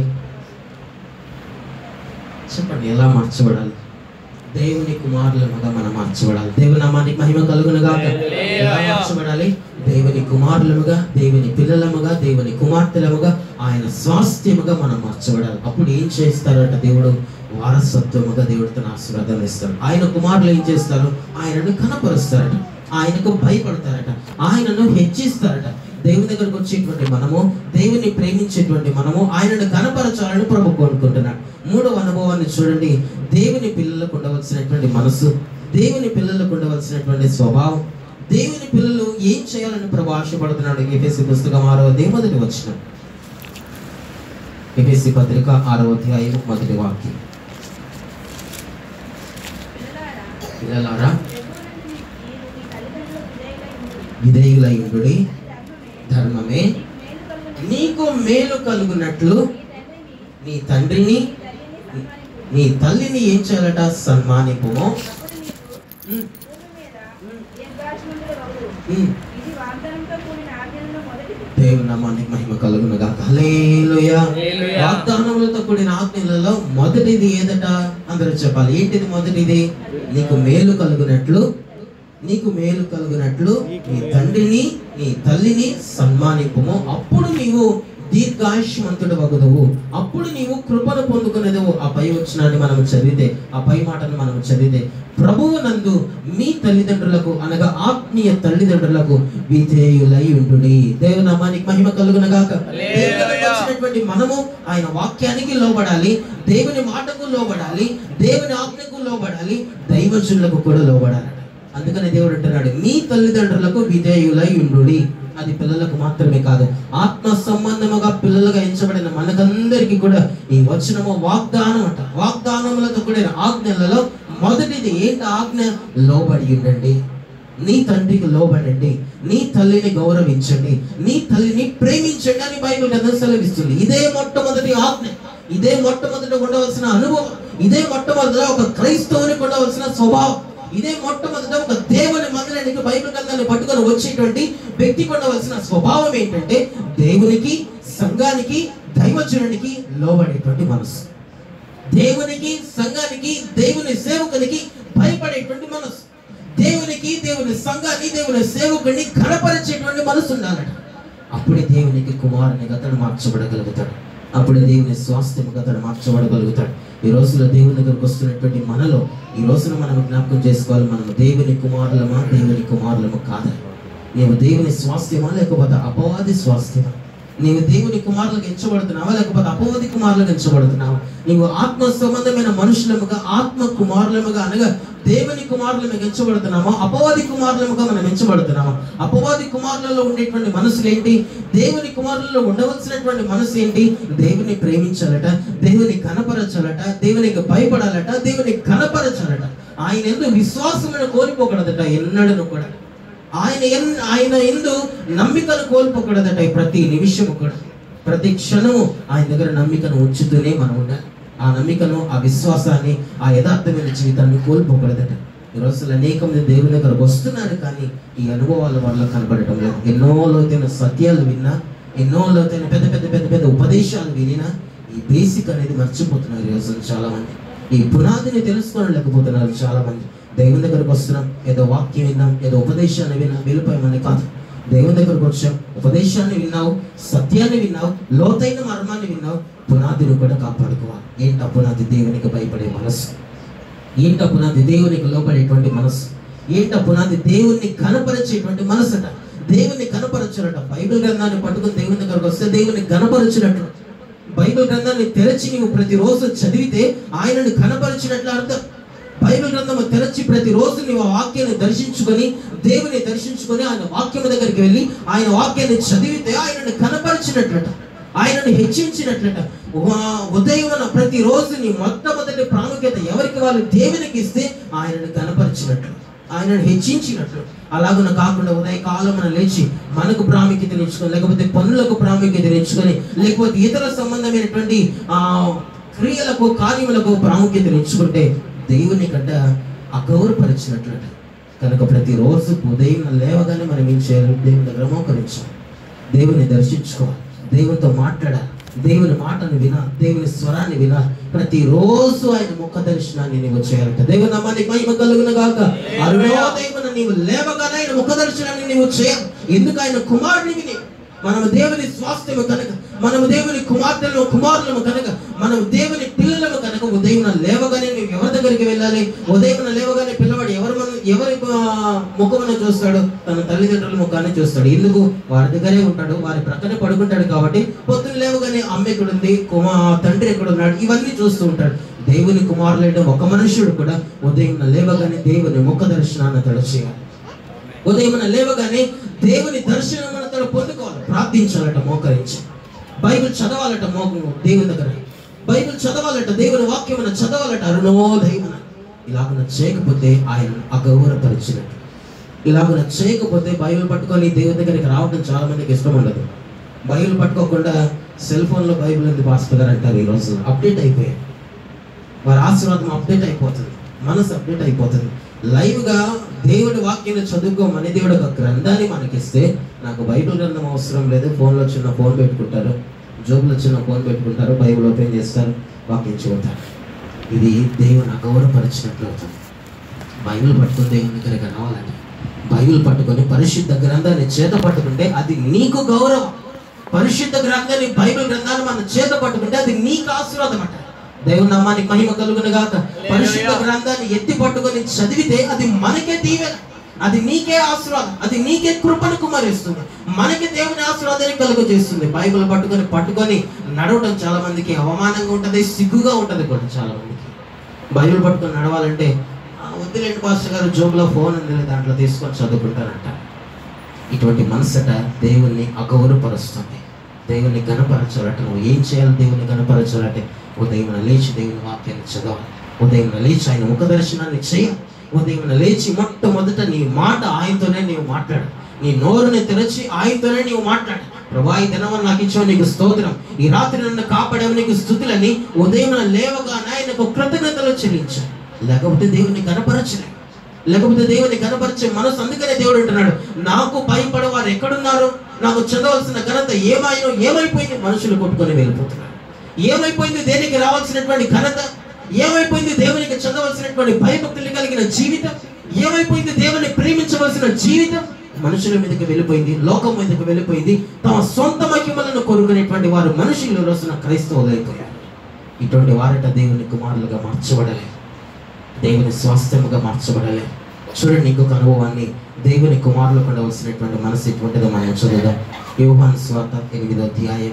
చెప్పండి ఎలా మార్చబడాలి దేవుని కుమారులముగా మనం మార్చబడాలి దేవుని నామానికి మహిమ కలుగునుగా ఎలా మార్చబడాలి దేవుని కుమారులముగా దేవుని పిల్లలముగా దేవుని కుమార్తెలముగా ఆయన స్వాస్థ్యముగా మనం మార్చబడాలి అప్పుడు ఏం చేస్తారట దేవుడు వారసత్వముగా దేవుడు తన ఆశీర్వాదం ఇస్తాడు ఆయన కుమారులు ఏం చేస్తారు ఆయనను కనపరుస్తారట ఆయనకు భయపడతారట ఆయనను హెచ్చిస్తారట దేవుని దగ్గరకు వచ్చేటువంటి మనము దేవుని ప్రేమించేటువంటి మనము ఆయనను కనపరచాలని ప్రభు కోరుకుంటున్నాడు మూడవ అనుభవాన్ని చూడండి దేవుని పిల్లలకు ఉండవలసినటువంటి మనసు దేవుని పిల్లలకు ఉండవలసినటువంటి స్వభావం దేవుని పిల్లలు ఏం చేయాలని ప్రభు ఆశపడుతున్నాడు ఎఫ్ఎస్సి పుస్తకం ఆరవ అధ్యాయం మొదటి వచ్చిన ఎఫ్ఎస్సి పత్రిక ఆరవ అధ్యాయం మొదటి వాక్యం పిల్లలారా, పిల్లలారా ప్రభువునందు మీరు మీ తల్లిదండ్రులకు విధేయులై ఉండుడి. విధేయులై ఉండుడి ధర్మమే ధర్మమే నీకు మేలు కలుగునట్లు నీకు మేలు కలుగునట్లు నీ తండ్రిని నీ తండ్రిని నీ తల్లిని సన్మానింపుము. నీ తల్లిని ఏం చేయాలట సన్మానింపుము అప్పుడు నీకు ఉమ్, భూమి మీద దీర్ఘాయుష్మంతుడు వగుదు. ఉమ్. ఇది వాగ్దానంతో కూడిన ఆజ్ఞలలో మొదటిది దేవుని నామానికి మహిమ కలుగునుగా హల్లెలూయా హల్లెలూయా. వాగ్దానములతో కూడిన ఆజ్ఞలలో మొదటిది ఏదట అందరూ చెప్పాలి ఏంటిది మొదటిది నీకు మేలు కలుగునట్లు నీకు మేలు కలుగునట్లు నీ తండ్రిని నీ తల్లిని సన్మానింపుము అప్పుడు నీవు దీర్ఘాయుష్మంతుడు వగుదవు అప్పుడు నీవు కృపను పొందుకునేదవు ఆ పై వచ్చినాన్ని మనం చదివితే ఆ పై మాటను మనం చదివితే ప్రభువు నందు మీ తల్లిదండ్రులకు అనగా ఆత్మీయ తల్లిదండ్రులకు విధేయులై ఉంటుడి దేవునామానికి మహిమ కలుగునగాక దేవుని దగ్గరకు వచ్చినటువంటి మనము ఆయన వాక్యానికి లోబడాలి దేవుని మాటకు లోబడాలి దేవుని ఆజ్ఞకు లోబడాలి దైవజనులకు కూడా లోబడాలి అందుకని దేవుడు అంటున్నాడు మీ తల్లిదండ్రులకు విధేయులై ఉండుడి అది పిల్లలకు మాత్రమే కాదు ఆత్మ సంబంధముగా పిల్లలుగా ఎంచబడిన మనకందరికీ కూడా ఈ వచనము వాగ్దానం అంట వాగ్దానములతో కూడిన ఆజ్ఞలలో మొదటిది ఏంటి ఆజ్ఞ లోబడి ఉండండి నీ తండ్రికి లోబడండి నీ తల్లిని గౌరవించండి నీ తల్లిని ప్రేమించండి అని బైబిల్ గ్రంథం సెలవిస్తుంది ఇదే మొట్టమొదటి ఆజ్ఞ ఇదే మొట్టమొదటి ఉండవలసిన అనుభవం ఇదే మొట్టమొదట ఒక క్రైస్తవునికి ఉండవలసిన స్వభావం ఇదే మొట్టమొదట ఒక దేవుని మందిరానికి బైబిల్ గ్రంథాన్ని పట్టుకొని వచ్చేటువంటి వ్యక్తికి ఉండవలసిన స్వభావం ఏంటంటే దేవునికి సంఘానికి దైవజనునికి లోబడేటువంటి మనసు దేవునికి సంఘానికి దేవుని సేవకునికి భయపడేటువంటి మనసు దేవునికి దేవుని సంఘాన్ని దేవుని సేవకుని కనపరిచేటువంటి మనసు ఉండాలట అప్పుడే దేవునికి కుమారునిగా అతడు మార్చబడగలుగుతాడు అప్పుడే దేవుని స్వాస్థ్యముగా అతడు మార్చబడగలుగుతాడు ఈ రోజులో దేవుని దగ్గరకు వస్తున్నటువంటి మనలో ఈ రోజున మనం జ్ఞాపకం చేసుకోవాలి మనం దేవుని కుమారులమా దేవుని కుమారులమా కాదా నీవు దేవుని స్వాస్థ్యమా లేకపోతే అపవాది స్వాస్థ్యమా నీవు దేవుని కుమారులకు ఎంచబడుతున్నావా లేకపోతే అపవాది కుమారులకు ఎంచబడుతున్నావా నీవు ఆత్మ సంబంధమైన మనుషులముగా ఆత్మ కుమారులముగా అనగా దేవుని కుమారులముగా ఎంచబడుతున్నామా అపవాది కుమారులముగా మనం ఎంచబడుతున్నామా అపవాది కుమారులలో ఉండేటువంటి మనసులు ఏంటి దేవుని కుమారులలో ఉండవలసినటువంటి మనసు ఏంటి దేవుని ప్రేమించాలట దేవుని కనపరచాలట దేవునికి భయపడాలట దేవుని కనపరచాలట ఆయన ఎందు విశ్వాసమును కోల్పోకూడదట ఎన్నడను కూడా ఆయన ఎన్- ఆయన ఎందు నమ్మికను కోల్పోకూడదట ఈ ప్రతి నిమిషము కూడా ప్రతి క్షణము ఆయన దగ్గర నమ్మికను ఉంచుతూనే మనం ఉండాలి ఆ నమ్మికను ఆ విశ్వాసాన్ని ఆ యథార్థమైన జీవితాన్ని కోల్పోకూడదట ఈ రోజులు అనేక మంది దేవుని దగ్గరకు వస్తున్నారు కానీ ఈ అనుభవాల వల్ల కనబడటం లేదు ఎన్నో లోతైన సత్యాలు విన్నా ఎన్నో లోతైన పెద్ద పెద్ద పెద్ద పెద్ద ఉపదేశాలు వినినా ఈ బేసిక్ అనేది మర్చిపోతున్నారు ఈ రోజున చాలా మంది ఈ పునాదిని తెలుసుకోలేకపోతున్నారు చాలా మంది దేవుని దగ్గరకు వస్తున్నాం ఏదో వాక్యం విన్నాం ఏదో ఉపదేశాన్ని విన్నాం వెళ్ళిపోయామని కాదు దేవుని దగ్గరకు వచ్చావు ఉపదేశాన్ని విన్నావు సత్యాన్ని విన్నావు లోతైన మర్మాన్ని విన్నావు పునాదిని కూడా కాపాడుకోవాలి ఏంట పునాది దేవునికి భయపడే మనసు ఏంట పునాది దేవునికి లోపడేటువంటి మనసు ఏంట పునాది దేవుణ్ణి కనపరిచేటువంటి మనసట దేవుణ్ణి కనపరచునట బైబిల్ గ్రంథాన్ని పట్టుకుని దేవుని దగ్గరకు వస్తే దేవుని కనపరచినట్లు బైబిల్ గ్రంథాన్ని తెరచి నువ్వు ప్రతిరోజు చదివితే ఆయనను కనపరిచినట్లు అర్థం బైబిల్ గ్రంథము తెరచి ప్రతిరోజు నువ్వు ఆ వాక్యాన్ని దర్శించుకొని దేవుని దర్శించుకొని ఆయన వాక్యం దగ్గరికి వెళ్ళి ఆయన వాక్యాన్ని చదివితే ఆయనను కనపరిచినట్లట ఆయనను హెచ్చించినట్లట ఉవా- ఉదయమున ప్రతిరోజు నీ మొట్టమొదటి ప్రాముఖ్యత ఎవరికి వాళ్ళు దేవునికి ఇస్తే ఆయనను కనపరిచినట్లు ఆయనను హెచ్చించినట్లు అలాగున కాకుండా ఉదయకాలమున లేచి మనకు ప్రాముఖ్యత ఇచ్చుకొని లేకపోతే పనులకు ప్రాముఖ్యత ఇచ్చుకొని లేకపోతే ఇతర సంబంధమైనటువంటి ఆ క్రియలకు కార్యములకు ప్రాముఖ్యత ఇచ్చుకుంటే దేవుని గడ్డ అగౌరవపరిచినట్లట కనుక ప్రతిరోజు ఉదయం లేవగానే మనం ఏం చేయాలి దేవుని దగ్గర మోకరించాలి దేవుని దర్శించుకోవాలి దేవునితో మాట్లాడాలి దేవుని మాటను వినా దేవుని స్వరాన్ని వినా ప్రతిరోజు ఆయన ముఖ దర్శనాన్ని నీవు చేయాలంట దేవుని నమ్మానికి మహిమ కలుగును గాక అరుణోదయమున నీవు లేవగానే ఆయన ముఖ దర్శనాన్ని నీవు చేయాలి ఎందుకు ఆయన కుమారుని విని మనము దేవుని స్వాస్థ్యము కనుక మనము దేవుని కుమార్తెలు కుమారులము కనుక మనము దేవుని పిల్లలము కనుక ఉదయం లేవగానే నువ్వు ఎవరి దగ్గరికి వెళ్ళాలి ఉదయం లేవగానే పిల్లవాడు ఎవరి మన- ఎవరి ఆ, ముఖమున చూస్తాడు తన తల్లిదండ్రుల ముఖాన్ని చూస్తాడు ఎందుకు వారి దగ్గరే ఉంటాడు వారి ప్రక్కనే పడుకుంటాడు కాబట్టి పొద్దున్న లేవగానే అమ్మ ఎక్కడుంది కుమా తండ్రి ఎక్కడున్నాడు ఇవన్నీ చూస్తూ ఉంటాడు దేవుని కుమారులైన ఒక మనుషుడు కూడా ఉదయం లేవగానే దేవుని ముఖ దర్శనాన్ని తడ చేయాలి ఉదయం లేవగానే దేవుని దర్శనం అతడు పొందుకోవాలి ప్రార్థించాలట మోకరించి బైబిల్ చదవాలట మోకము దేవుని దగ్గర బైబిల్ చదవాలట దేవుని వాక్యమున చదవాలట అరుణోదయమున ఇలాగున చేయకపోతే ఆయన అగౌరవపరిచినట్టు ఇలాగున చేయకపోతే బైబిల్ పట్టుకొని దేవుని దగ్గరికి రావడం చాలా మందికి ఇష్టం ఉండదు బైబిల్ పట్టుకోకుండా సెల్ ఫోన్లో బైబిల్ ఉంది పాస్టర్ గారు అంటారు ఈ రోజు అప్డేట్ అయిపోయాయి వారి ఆశీర్వాదం అప్డేట్ అయిపోతుంది మనసు అప్డేట్ అయిపోతుంది లైవ్ గా దేవుడి వాక్యాన్ని చదువుకోమని దేవుడు ఒక గ్రంథాన్ని మనకిస్తే నాకు బైబిల్ గ్రంథం అవసరం లేదు ఫోన్లో చిన్న ఫోన్ పెట్టుకుంటారు జోబులో చిన్న ఫోన్ పెట్టుకుంటారు బైబిల్ ఓపెన్ చేస్తారు వాక్యం చదువుతారు ఇది దేవుని అగౌరవపరిచినట్లు అవుతుంది బైబిల్ పట్టుకుని దేవుని దగ్గరికి రావాలంటే బైబిల్ పట్టుకొని పరిశుద్ధ గ్రంథాన్ని చేత పట్టుకుంటే అది నీకు గౌరవం పరిశుద్ధ గ్రంథాన్ని బైబిల్ గ్రంథాన్ని మనం చేత పట్టుకుంటే అది నీకు ఆశీర్వాదం అంట దేవుని నామానికి మహిమ కలుగును గాక పరిశుద్ధ గ్రంథాన్ని ఎత్తి పట్టుకొని చదివితే అది మనకే దీవెన అది నీకే ఆశీర్వాదం అది నీకే కృపను కుమరిస్తుంది మనకి దేవుని ఆశీర్వాదాన్ని కలుగు చేస్తుంది బైబిల్ పట్టుకొని పట్టుకొని నడవడం చాలా మందికి అవమానంగా ఉంటది సిగ్గుగా ఉంటది కూడా చాలా మందికి బైబిల్ పట్టుకొని నడవాలంటే "ఆ, వద్దులేండి పాస్టర్ గారు జోబులో ఫోన్ ఉంది దాంట్లో తీసుకొని చదువుకుంటారంట ఇటువంటి మనసట దేవుణ్ణి అగౌరవపరుస్తుంది దేవుణ్ణి గణపరచాలంటే నువ్వు ఏం చేయాలి దేవుణ్ణి గణపరచాలంటే ఉదయం లేచి దేవుని వాక్యాన్ని చదవాలి ఉదయం లేచి ఆయన ముఖ దర్శనాన్ని చేయాలి ఉదయం లేచి మొట్టమొదట నీ మాట ఆయనతోనే నీవు మాట్లాడు నీ నోరుని తెరచి ఆయనతోనే నీవు మాట్లాడు ప్రభా ఈ దినమని నాకు ఇచ్చావు నీకు స్తోత్రం ఈ రాత్రి నన్ను కాపాడేవి నీకు స్థుతులని ఉదయం లేవగానే ఆయనకు కృతజ్ఞతలు చెల్లించాలి లేకపోతే దేవుని కనపరచలే లేకపోతే దేవుని కనపరిచే మనసు అందుకనే దేవుడు అంటున్నాడు నాకు భయపడే వారు ఎక్కడున్నారు నాకు చదవలసిన ఘనత ఏమాయో ఏమైపోయింది మనుషులు కొట్టుకొని వెళ్ళిపోతున్నారు ఏమైపోయింది దేనికి రావాల్సినటువంటి ఘనత ఏమైపోయింది దేవునికి చదవలసినటువంటి భయభక్తులు కలిగిన జీవితం ఏమైపోయింది దేవుని ప్రేమించవలసిన జీవితం మనుషుల మీదకి వెళ్ళిపోయింది లోకం మీదకి వెళ్ళిపోయింది తమ సొంత మహిమలను కోరుకునేటువంటి వారు మనుషులు ఈ రోజున క్రైస్తవులు అయిపోయారు ఇటువంటి వారట దేవుని కుమారులుగా మార్చబడలేదు దేవుని స్వాస్థ్యముగా మార్చబడాలి చూడండి ఇంకొక అనుభవాన్ని దేవుని కుమారులు ఉండవలసినటువంటి మనసు ఎటువంటిదో మనం చదువుదాం యోహాను స్వార్థ ఎనిమిదో అధ్యాయం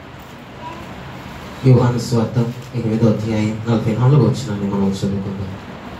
యోహాను స్వార్థ ఎనిమిదో అధ్యాయం నలభై నాలుగు వచ్చినాన్ని మనం చదువుకుందాం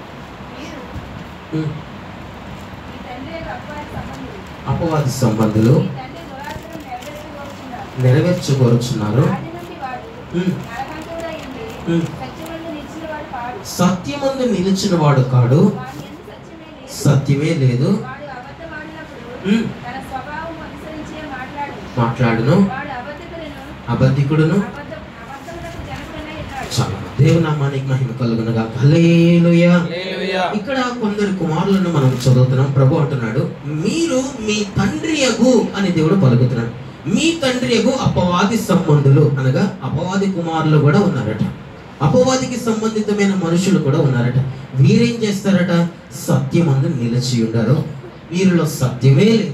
మీరు ఉమ్. మీ తండ్రి యొక్క అపవాది సంబంధులు. అపవాది సంబంధులు మీ తండ్రి దురాశను నెరవేర్చుకోవచ్చున్నారు. నెరవేర్చుకోరుచున్నారు ఆది నుండి వాడు ఉమ్. నరహంతుడై ఉండి ఉమ్. సత్యమందు నిలిచినవాడు కాడు. సత్యమందు నిలిచిన వాడు కాడు వాని యందు సత్యమే లేదు. సత్యమే లేదు వాడు అబద్ధమాడినప్పుడు ఉమ్. తన స్వభావం అనుసరించే మాట్లాడు మాట్లాడును వాడు అబద్ధికులను అబద్ధికుడును అబద్ధ అబద్ధములకు జనకుడనై ఉన్నాడు చాలా దేవునామానికి మహిమ కలుగునగా హల్లెలూయా హల్లెలూయా. ఇక్కడ కొందరు కుమారులను మనం చదువుతున్నాం ప్రభు అంటున్నాడు మీరు మీ తండ్రి యగు అని దేవుడు పలుకుతున్నాడు మీ తండ్రి యగు అపవాది సంబంధులు అనగా అపవాది కుమారులు కూడా ఉన్నారట అపవాదికి సంబంధితమైన మనుషులు కూడా ఉన్నారట వీరేం చేస్తారట సత్యమందు నిలిచి ఉండరు వీరిలో సత్యమే లేదు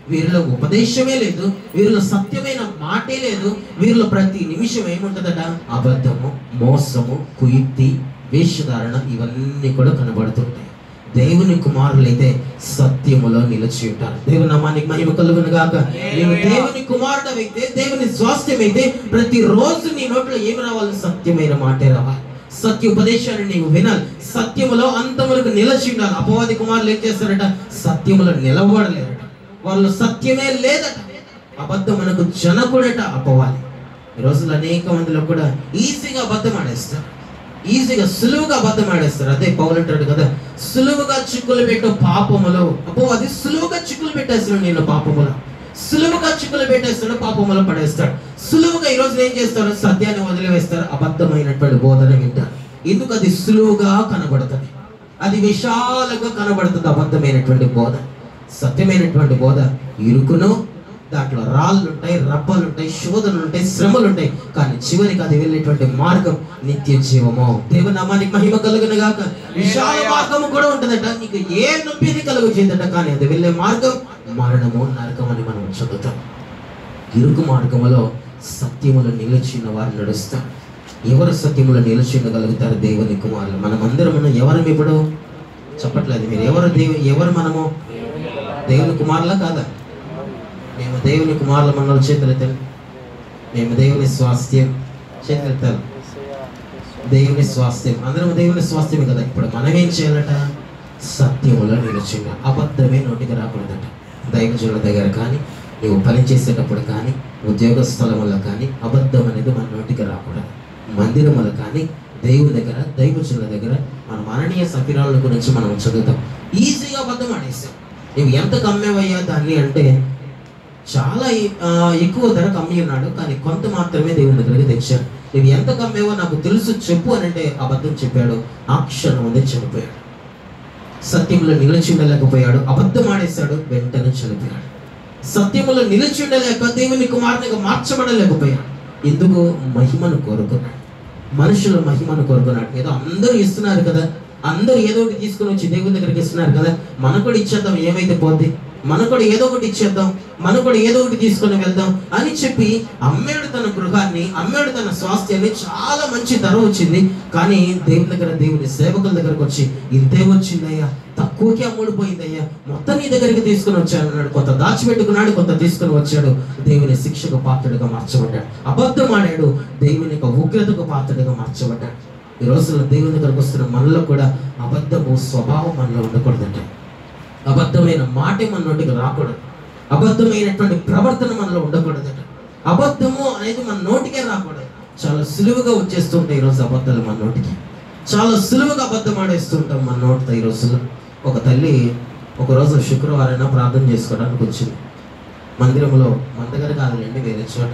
వీరిలో ఉపదేశమే లేదు వీరిలో సత్యమైన మాటే లేదు వీరిలో ప్రతి నిమిషం ఏముంటదట అబద్ధము మోసము కుయుక్తి వేషధారణ ఇవన్నీ కూడా కనబడుతుంటాయి దేవుని కుమారులైతే సత్యములో నిలిచి ఉంటారు దేవుని నామానికి మహిమ కలుగును గాక నీవు దేవుని కుమారుడవైతే దేవుని స్వాస్థ్యమైతే ప్రతి రోజు నీ నోట్లో ఏమి రావాలి సత్యమైన మాటే రావాలి సత్య ఉపదేశాన్ని నీవు వినాలి సత్యములో అంతవరకు నిలిచి ఉండాలి అపవాది కుమారులు ఏం చేస్తారట సత్యములో నిలబడలేరట వాళ్ళు సత్యమే లేదట అబద్ధం మనకు జనకుడట అపవాది ఈ రోజుల్లో అనేక మందిలో కూడా ఈజీగా అబద్ధం ఆడేస్తారు ఈజీగా సులువుగా అబద్ధం ఆడేస్తారు అదే పౌలు అంటాడు కదా సులువుగా చిక్కులు పెట్టు పాపములో అపో అది సులువుగా చిక్కులు పెట్టేస్తాడు నేను పాపములో సులువుగా చిక్కులు పెట్టేస్తాడు పాపములో పడేస్తాడు సులువుగా ఈ రోజు ఏం చేస్తారు సత్యాన్ని వదిలివేస్తారు అబద్ధమైనటువంటి బోధన వింటారు ఎందుకు అది సులువుగా కనబడుతుంది అది విశాలంగా కనబడుతుంది అబద్ధమైనటువంటి బోధ సత్యమైనటువంటి బోధ ఇరుకును దాంట్లో రాళ్ళు ఉంటాయి రబ్బలు ఉంటాయి శోధనలు ఉంటాయి శ్రమలు ఉంటాయి కానీ చివరికి అది వెళ్ళేటువంటి మార్గం నిత్య జీవము దేవుని నామానికి మహిమ కలుగును గాక విశాల మార్గము కూడా ఉంటుందట నీకు ఏ నొప్పిని కలుగు చేయదట కానీ అది వెళ్ళే మార్గం మరణము నరకం అని మనం చదువుతాం ఇరుకు మార్గములో సత్యములో నిలిచిన వారు నడుస్తారు ఎవరు సత్యములో నిలిచి ఉండగలుగుతారు దేవుని కుమారులు మనం అందరం ఎవరం ఇప్పుడు చెప్పట్లేదు మీరు ఎవరు దేవు ఎవరు మనము దేవుని కుమారులా కాదా మేము దేవుని కుమారుల మండల చేతులెత్తాలి మేము దేవుని స్వాస్థ్యం చేతులెత్తాలి దేవుని స్వాస్థ్యం అందరం దేవుని స్వాస్థ్యమే కదా ఇప్పుడు మనం ఏం చేయాలట సత్యములో నిలిచిండ అబద్ధమే నోటికి రాకూడదట దైవజనుల దగ్గర కానీ నీవు పని చేసేటప్పుడు కానీ ఉద్యోగ స్థలములో కానీ అబద్ధం అనేది మన నోటికి రాకూడదు మందిరముల కానీ దేవుని దగ్గర దైవజనుల దగ్గర మన మాననీయ సఫిరాల గురించి మనం చదువుతాం ఈజీగా అబద్ధం ఆడేసాం నువ్వు ఎంత కమ్మేవయ్యా దాన్ని అంటే చాలా ఆ, ఎక్కువ ధరకు అమ్మి ఉన్నాడు కానీ కొంత మాత్రమే దేవుని దగ్గరికి తెచ్చాడు నువ్వు ఎంత కమ్మేవో నాకు తెలుసు చెప్పు అని అంటే అబద్ధం చెప్పాడు ఆ క్షణం ఉంది చనిపోయాడు సత్యంలో నిలిచి ఉండలేకపోయాడు అబద్ధం ఆడేశాడు వెంటనే చనిపోయాడు సత్యములో నిలిచి ఉండలేక దేవుని కుమారునిగా మార్చబడలేకపోయాడు ఎందుకు మహిమను కోరుకున్నాడు మనుషుల మహిమను కోరుకున్నాడు ఏదో అందరూ ఇస్తున్నారు కదా అందరూ ఏదో ఒకటి తీసుకుని వచ్చి దేవుని దగ్గరికి ఇస్తున్నారు కదా మనకు కూడా ఇచ్చేద్దాం ఏమైతే పోద్ది మనకు కూడా ఏదో ఒకటి ఇచ్చేద్దాం మనకు కూడా ఏదో ఒకటి తీసుకొని వెళ్దాం అని చెప్పి అమ్మాడు తన గృహాన్ని అమ్మాడు తన స్వాస్థ్యాన్ని చాలా మంచి ధర వచ్చింది కానీ దేవుని దగ్గర దేవుని సేవకుల దగ్గరకు వచ్చి ఇంతే వచ్చిందయ్యా తక్కువకి అమ్ముడుపోయిందయ్యా మొత్తం నీ దగ్గరికి తీసుకుని వచ్చాడు అన్నాడు కొంత దాచిపెట్టుకున్నాడు కొంత తీసుకుని వచ్చాడు దేవుని శిక్షకు పాత్రుడిగా మార్చబడ్డాడు అబద్ధం ఆడాడు దేవుని యొక్క ఉగ్రతకు పాత్రుడిగా మార్చబడ్డాడు ఈ రోజుల్లో దేవుని దగ్గరకు వస్తున్న మనలో కూడా అబద్ధపు స్వభావం మనలో ఉండకూడదంటే అబద్ధమైన మాటే మన నోటికి రాకూడదు అబద్ధమైనటువంటి ప్రవర్తన మనలో ఉండకూడదట అబద్ధము అనేది మన నోటికే రాకూడదు చాలా సులువుగా వచ్చేస్తుంటాయి ఈరోజు అబద్ధాలు మన నోటికి చాలా సులువుగా అబద్ధం ఆడేస్తుంటాం మన నోటితో ఈ రోజుల్లో ఒక తల్లి ఒక రోజు శుక్రవారం ప్రార్థన చేసుకోవడానికి వచ్చింది మందిరంలో మన దగ్గర కాదులేండి వేరే చోట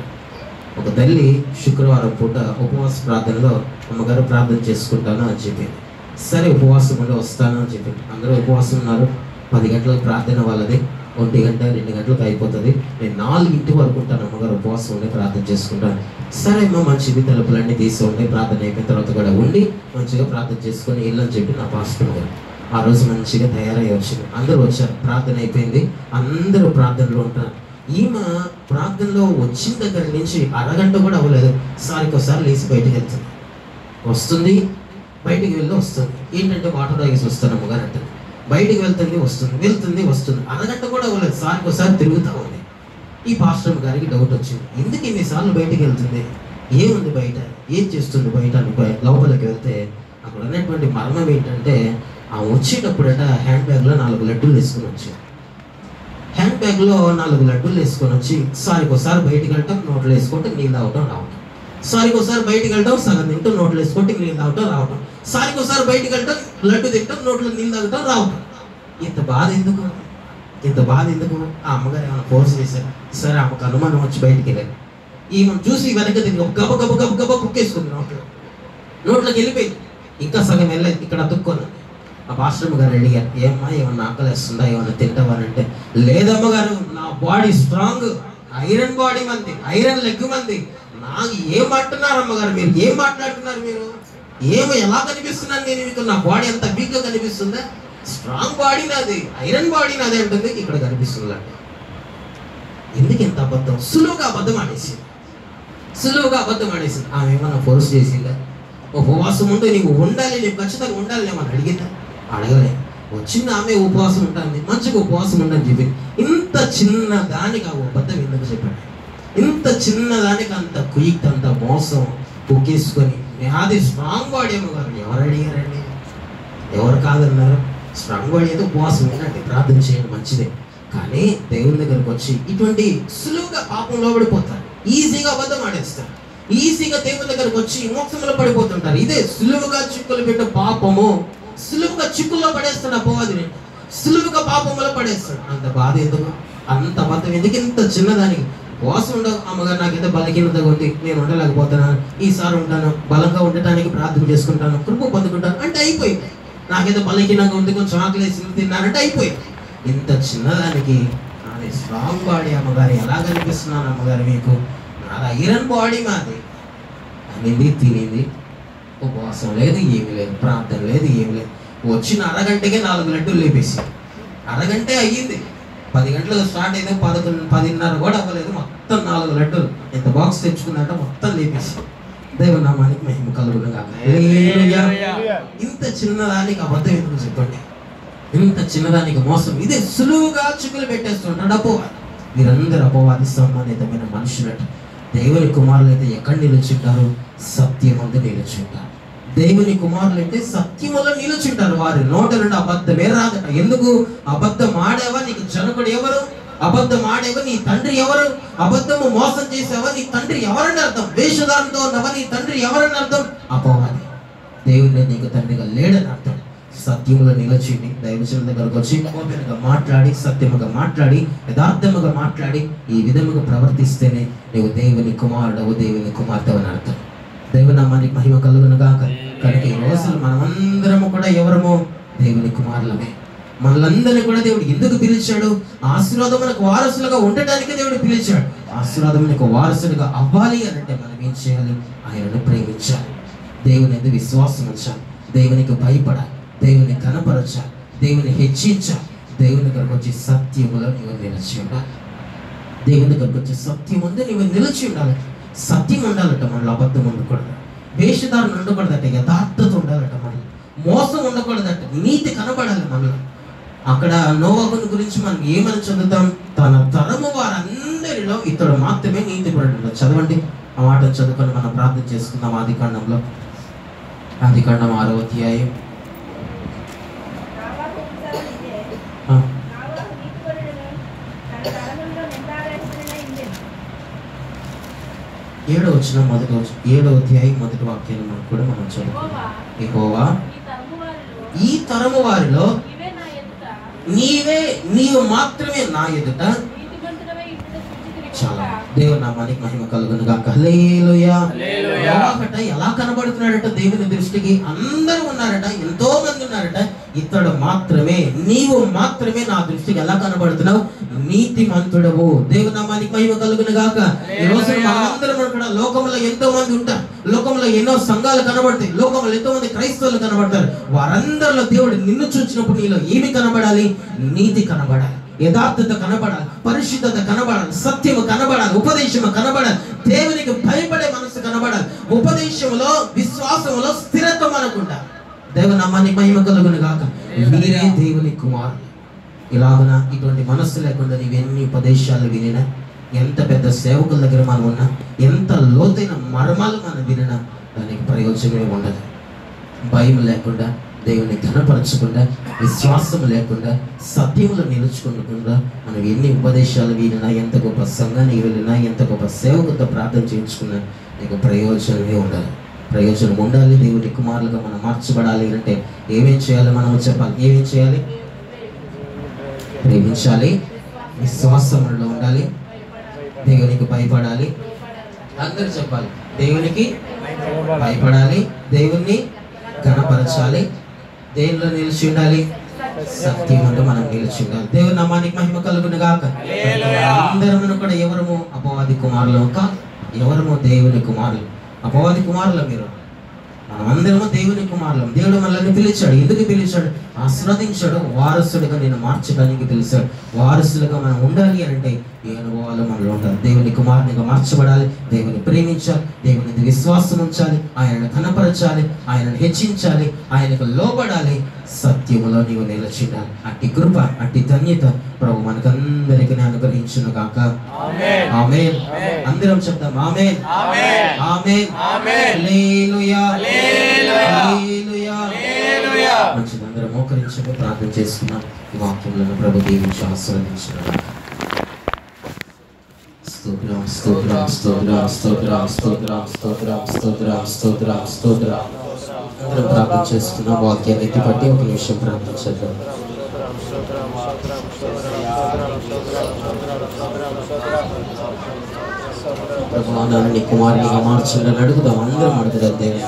ఒక తల్లి శుక్రవారం పూట ఉపవాస ప్రార్థనలో అమ్మగారు ప్రార్థన చేసుకుంటాను అని చెప్పింది సరే ఉపవాసం ఉండి వస్తాను అని చెప్పింది అందరూ ఉపవాసం ఉన్నారు పది గంటలకు ప్రార్థన వాళ్ళది ఒంటి గంట రెండు గంటలకు అయిపోతుంది నేను నాలుగింటి వరకు ఉంటాను అమ్మగారు ఉపవాసం ఉండి ప్రార్థన చేసుకుంటాను సరే అమ్మ మంచిది తలుపులన్నీ తీసి ఉండి ప్రార్థన అయిపోయిన తర్వాత కూడా ఉండి మంచిగా ప్రార్థన చేసుకొని వెళ్ళని చెప్పి నా పాస్టర్ గారు ఆ రోజు మంచిగా తయారై వచ్చింది అందరూ వచ్చారు ప్రార్థన అయిపోయింది అందరూ ప్రార్థనలో ఉంటారు ఈమె ప్రార్థనలో వచ్చిన దగ్గర నుంచి అరగంట కూడా అవ్వలేదు సారికోసారి లేచి బయటికి వెళ్తుంది వస్తుంది బయటికి వెళ్ళి వస్తుంది ఏంటంటే వాటర్ తాగేసి వస్తాను అమ్మగారు అంటే బయటికి వెళ్తుంది వస్తుంది వెళ్తుంది వస్తుంది అరగంట కూడా అవ్వలేదు సారికి ఒకసారి తిరుగుతూ ఉంది ఈ పాస్టర్ గారికి డౌట్ వచ్చింది ఎందుకు ఇన్నిసార్లు బయటికి వెళ్తుంది ఏముంది బయట ఏం చేస్తుంది బయట అని బయ- లోపలికి వెళ్తే అక్కడ ఉన్నటువంటి మర్మం ఏంటంటే ఆ వచ్చేటప్పుడట హ్యాండ్ బ్యాగ్లో నాలుగు లడ్డూలు వేసుకుని వచ్చాడు హ్యాండ్ బ్యాగ్లో నాలుగు లడ్డూలు వేసుకొని వచ్చి సారికి ఒకసారి బయటికి వెళ్ళటం నోట్లో వేసుకుంటే నీళ్ళు తాగటం రావటం సారికి ఒకసారి బయటికి వెళ్ళటం సగం తింటూ నోట్లో వేసుకుంటే నీళ్ళు తాగటం రావటం సారికి ఒకసారి బయటికి వెళ్ళటం లడ్డు తింటాం నోట్లో నీళ్ళు తాగటం రావటం ఇంత బాధ ఎందుకు ఇంత బాధ ఎందుకు ఆ అమ్మగారు ఏమైనా ఫోర్స్ చేశారు సరే ఆమెకు అనుమానం వచ్చి బయటికి వెళ్ళారు ఈమెను చూసి వెనక తిరిగి గబ గబ గబ గబ కుక్కేసుకుంది నోట్లో నోట్లోకి వెళ్ళిపోయింది ఇంకా సగం వెళ్ళలేదు ఇక్కడ అతుక్కున్నాను ఆ పాస్టర్ గారు అడిగారు ఏమ్మా ఏమన్నా ఆకలిస్తుందా ఏమన్నా తింటావా అని అంటే లేదమ్మ గారు నా బాడీ స్ట్రాంగ్ ఐరన్ బాడీ మంది ఐరన్ లెగ్ మంది నాకు ఏం మాట్లాడుతున్నారు అమ్మగారు మీరు ఏం మాట్లాడుతున్నారు మీరు ఏమో ఎలా కనిపిస్తున్నాను నేను మీకు నా బాడీ అంత వీక్ గా కనిపిస్తుందా స్ట్రాంగ్ బాడీ నాది ఐరన్ బాడీ నాది అంటుంది ఇక్కడ కనిపిస్తుంది ఎందుకు ఇంత అబద్ధం సులువుగా అబద్ధం ఆడేసింది సులువుగా అబద్ధం ఆడేసింది ఆమె ఏమన్నా ఫోర్స్ చేసిందా ఉపవాసం ఉంటే నీవు ఉండాలి నీవు ఖచ్చితంగా ఉండాలి ఏమన్నా అడిగిందా అడగలే వచ్చింది ఆమె ఉపవాసం ఉంటుంది మంచిగా ఉపవాసం ఉండని చెప్పి ఇంత చిన్న దానికి ఆ అబద్ధం ఎందుకు చెప్పాడు ఇంత చిన్న దానికి అంత కుయిక్ అంత మోసం కుక్కేసుకొని అది స్ట్రాంగ్ బాడీ ఏమో గారు ఎవరు అడిగారండి ఎవరు కాదన్నారు స్ట్రాంగ్ బాడీ అయితే ఉపవాసం ఉండండి ప్రార్థన చేయండి మంచిదే కానీ దేవుని దగ్గరకు వచ్చి ఇటువంటి సులువుగా పాపంలో పడిపోతారు ఈజీగా అబద్ధం ఆడేస్తారు ఈజీగా దేవుని దగ్గరకు వచ్చి మోక్షంలో పడిపోతుంటారు ఇదే సులువుగా చిక్కులు పెట్టే పాపము సులువుగా చిక్కుల్లో పడేస్తాడు అపవాదిని సులువుగా పాపంలో పడేస్తాడు అంత బాధ ఎందుకు అంత అబద్ధం ఎందుకు ఇంత చిన్నదానికి ఉపవాసం ఉండవు అమ్మగారు నాకైతే బలహీనతగా ఉంది నేను ఉండలేకపోతున్నాను ఈసారి ఉంటాను బలంగా ఉండటానికి ప్రార్థన చేసుకుంటాను కృప పొందుకుంటాను అంటే అయిపోయింది నాకైతే బలహీనంగా ఉంది కొంచెం ఆకలేసి తిన్నానంటే అయిపోయింది ఇంత చిన్నదానికి నాది స్ట్రాంగ్ బాడీ అమ్మగారు ఎలా కనిపిస్తున్నాను అమ్మగారు మీకు నాది ఐరన్ బాడీ మాది అనింది తినింది ఉపవాసం లేదు ఏమీ లేదు ప్రార్థన లేదు ఏమీ లేదు వచ్చిన అరగంటకే నాలుగు లడ్డూలు లేపేసి అరగంటే అయ్యింది పది గంటలకు స్టార్ట్ అయితే పదకొండు పదిన్నర కూడా అవ్వలేదు మొత్తం నాలుగు లడ్డూలు ఎంత బాక్స్ తెచ్చుకున్నట్ట మొత్తం లేపేసి దైవనామానికి మహిమ కలుగునుగా ఇంత చిన్నదానికి అబద్ధం ఎందుకు చెప్పండి ఇంత చిన్నదానికి మోసం ఇదే సులువుగా చిక్కులు పెట్టేస్తుంటాడు అపోవాది మీరందరూ అపవాది సంబంధితమైన మనుషులట దేవుని కుమారులు అయితే ఎక్కడ నిలుచుంటారు సత్యమందు నిలుచుంటారు దేవుని కుమారులు అయితే సత్యములో నిలుచుంటారు వారి నోట నుండి అబద్ధమే రాదట ఎందుకు అబద్ధం ఆడేవా నీకు జనకుడు ఎవరు అబద్ధం ఆడేవా నీ తండ్రి ఎవరు అబద్ధము మోసం చేసేవా నీ తండ్రి ఎవరని అర్థం వేషధారంతో ఉన్నవా నీ తండ్రి ఎవరని అర్థం అపవాది దేవుని నీకు తండ్రిగా లేడని అర్థం సత్యములో నిలచిండి దైవజనుల దగ్గరకు వచ్చి ఓపెన్గా మాట్లాడి సత్యముగా మాట్లాడి యథార్థముగా మాట్లాడి ఈ విధముగా ప్రవర్తిస్తేనే నీవు దేవుని కుమారుడవు దేవుని కుమార్తె అని అర్థం దేవునామానికి మహిమ కలుగునుగా కనుక ఈ రోజులు మనమందరము కూడా ఎవరమో దేవుని కుమారులమే మనలందరినీ కూడా దేవుడు ఎందుకు పిలిచాడు ఆశీర్వాదమునకు వారసులుగా ఉండటానికి దేవుడు పిలిచాడు ఆశీర్వాదమునకు వారసులుగా అవ్వాలి అని అంటే మనం ఏం చేయాలి ఆయనను ప్రేమించాలి దేవుని ఎందుకు విశ్వాసం ఉంచాలి దేవునికి భయపడాలి దేవుని కనపరచాలి దేవుని హెచ్చించాలి దేవుని దగ్గరకు వచ్చి సత్యములో నీవు నిలిచి ఉండాలి దేవుని దగ్గరకు వచ్చి సత్యం ఉంది నీవు నిలిచి ఉండాలి సత్యం ఉండాలట మనలో అబద్ధం ఉండకూడదు వేషధారణ ఉండకూడదట యథార్థత ఉండాలట మనలో మోసం ఉండకూడదట నీతి కనపడాలి మనలో అక్కడ నోవగుని గురించి మనం ఏమని చదువుతాం తన తరము వారందరిలో ఇతడు మాత్రమే నీతి పడటం చదవండి ఆ మాట చదువుకొని మనం ప్రార్థన చేసుకుందాం ఆది కాండంలో ఆది కాండం ఆరో అధ్యాయం నావాకు ఉత్సాహం ఇదే. ఆ, నావాకు నీతిపరుడును, తన తరములలో నిందారహితుడైన ఇందెను. ఏడో వచ్చిన మొదటి వచ్చి ఏడో అధ్యాయం మొదటి వాక్యాన్ని మనం కూడా మనం చదువుకుందాం యెహోవా, యెహోవా ఈ తరము వారిలో ఈ తరము వారిలో నీవే నా ఎదుట నీవే నీవు మాత్రమే నా ఎదుట నీతిమంతుడవై ఉండుట సూచితివి చాలా కనుక దేవుని నామానికి మహిమ కలుగును గాక హల్లెలూయా హల్లెలూయా. నోవాహట ఎలా కనబడుతున్నాడట దేవుని దృష్టికి అందరూ ఉన్నారట ఎంతో మంది ఉన్నారట ఇతడు మాత్రమే నీవు మాత్రమే నా దృష్టికి ఎలా కనబడుతున్నావు నీతిమంతుడవు దేవుని నామానికి మహిమ కలుగును గాక ఈ రోజు హల్లెలూయా. మనందరం కూడా లోకంలో ఎంతో మంది ఉంటారు లోకంలో ఎన్నో సంఘాలు కనబడతాయి లోకంలో ఎంతో మంది క్రైస్తవులు కనబడతారు వారందరిలో దేవుడు నిన్ను చూసినప్పుడు నీలో ఏమి కనబడాలి నీతి కనబడాలి యథార్థత కనబడాలి పరిశుద్ధత కనబడాలి సత్యము కనబడాలి ఉపదేశము కనబడాలి దేవునికి భయపడే మనసు కనబడాలి ఉపదేశంలో విశ్వాసములో స్థిరత్వం అనుకుంటా దేవుని నామానికి మహిమ కలుగును గాక మీరే దేవుని కుమారులు ఇలాగున ఇటువంటి మనస్సు లేకుండా నీవు ఎన్ని ఉపదేశాలు వినినా ఎంత పెద్ద సేవకుల దగ్గర మనం ఉన్నా ఎంత లోతైన మర్మాలు మనం వినినా దానికి ప్రయోజనమే ఉండదు భయం లేకుండా దేవుని ఘనపరచకుండా విశ్వాసం లేకుండా సత్యములు నిలుచుకోకుండా మనం ఎన్ని ఉపదేశాలు వినినా ఎంత గొప్ప సంఘానికి వెళ్ళినా ఎంత గొప్ప సేవకులతో ప్రార్థన చేయించుకున్నా నీకు ప్రయోజనమే ఉండదు ప్రయోజనం ఉండాలి దేవుని కుమారులుగా మనం మార్చబడాలి అంటే ఏమేం చేయాలి మనం చెప్పాలి ఏమేం చేయాలి ప్రేమించాలి విశ్వాసంలో ఉండాలి దేవునికి భయపడాలి అందరూ చెప్పాలి దేవునికి భయపడాలి దేవుణ్ణి ఘనపరచాలి దేవునిలో నిలిచి ఉండాలి సత్యం అంటూ మనం నిలిచి ఉండాలి దేవుని నామానికి మహిమ కలుగును గాక అందరము కూడా ఎవరము అపవాది కుమారులు కాదు ఎవరము దేవుని కుమారులు అపవాది కుమారులు మీరు మనమందరము దేవుని కుమారులం దేవుడు మనల్ని పిలిచాడు ఎందుకు పిలిచాడు ఆస్వాదించాడు వారసుడిగా నేను మార్చడానికి పిలిచాడు వారసులుగా మనం ఉండాలి అంటే ఈ అనుభవాలు మనలో ఉండాలి దేవుని కుమారునిగా మార్చబడాలి దేవుని ప్రేమించాలి దేవుని మీద విశ్వాసం ఉంచాలి ఆయనను కనపరచాలి ఆయనను హెచ్చించాలి ఆయనకు లోబడాలి సత్యములో నీవు నిలచిండాలి అట్టి కృప అట్టి ధన్యత ప్రభు మనకందరికీ అనుగ్రహించును కాక ఆమేన్ అందరం చెప్దాం ఆమేన్ ఆమేన్. ఆమేన్ ఆమేన్. హల్లెలూయా హల్లెలూయా. హల్లెలూయా హల్లెలూయా. మంచిది అందరం మోకరించక ప్రార్థన చేసుకున్నాం ఈ వాక్యములను ప్రభు దీవించి ఆస్వాదించిన స్తోత్రం స్తోత్రం స్తోత్రం స్తోత్రం స్తోత్రం స్తోత్రం స్తోత్రం స్తోత్రం స్తోత్రం అందరం ప్రార్థన చేస్తున్నాం వాక్యాన్ని ఎత్తి పట్టి ఒక నిమిషం ప్రార్థన చేద్దాం ప్రభు నన్ను నీ కుమారునిగా మార్చండి అని అడుగుదాం అందరం అడుగుదాం దేవుని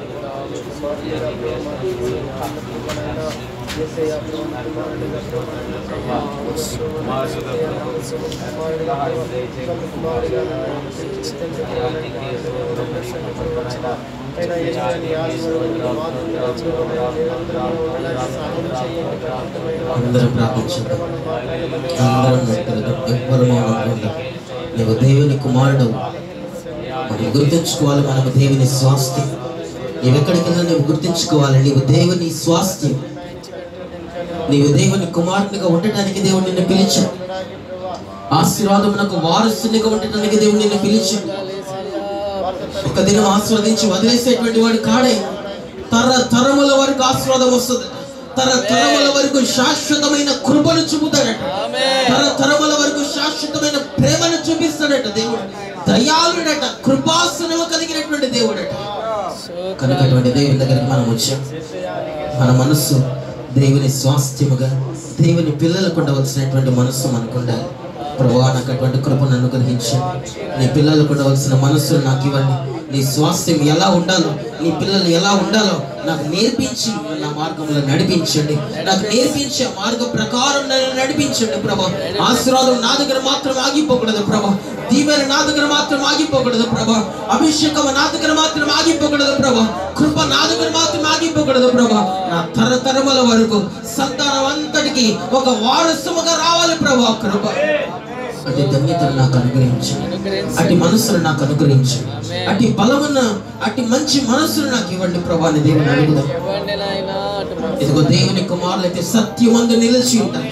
అందరం ప్రార్థించుదాం అందరం వ్యక్తులుగా ఎవ్వరు మౌనంగా నీవు దేవుని కుమారుడు మనం గుర్తుంచుకోవాలి మనము దేవుని స్వాస్థ్యం నీవెక్కడికైనా నువ్వు గుర్తుంచుకోవాలి నీవు దేవుని స్వాస్థ్యం నీవు దేవుని కుమారునిగా ఉండటానికి దేవుడు నిన్ను పిలిచాడు ఆశీర్వాదమునకు వారసునిగా ఉండటానికి దేవుడు నిన్ను పిలిచాడు ఒక దినం ఆస్వాదించి వదిలేసేటువంటి వాడు కాడే తర తరముల వరకు ఆశీర్వాదం వస్తుంది తర తరముల వరకు శాశ్వతమైన కృపను చూపుతాడట తర తరముల వరకు శాశ్వతమైన ప్రేమను చూపిస్తాడట దేవుడు దయాళుడట కృపాసనము కలిగినటువంటి దేవుడట కనుక అటువంటి దేవుని దగ్గరికి మనం వచ్చాం మన మనస్సు దేవుని స్వాస్థ్యముగా దేవుని పిల్లలకు ఉండవలసినటువంటి మనస్సు మనకు ఉండాలి ప్రభా నాకు అటువంటి కృపను అనుగ్రహించండి నీ పిల్లలకు ఉండవలసిన మనస్సును నాకు ఇవ్వండి నీ స్వాస్థ్యం ఎలా ఉండాలో నీ పిల్లలు ఎలా ఉండాలో నాకు నేర్పించి నా మార్గంలో నడిపించండి నాకు నేర్పించే మార్గ ప్రకారం నన్ను నడిపించండి ప్రభా ఆశీర్వాదం నా దగ్గర మాత్రం ఆగిపోకూడదు ప్రభా దీవెన నా దగ్గర మాత్రం ఆగిపోకూడదు ప్రభా అభిషేకం నా దగ్గర మాత్రం ఆగిపోకూడదు ప్రభా కృప నా దగ్గర మాత్రం ఆగిపోకూడదు ప్రభా నా తరతరముల వరకు సంతానం అంతటికి ఒక వారసముగా రావాలి ప్రభా కృప అటు ధన్యతను నాకు అనుగ్రహించు అటు మనసును నాకు అనుగ్రహించు అటు బలమున్న అటు మంచి మనసును నాకు ఇవ్వండి ప్రభా అని దేవుని అడుగుదాం ఇదిగో దేవుని కుమారులు అయితే సత్యమందు నిలిచి ఉంటారు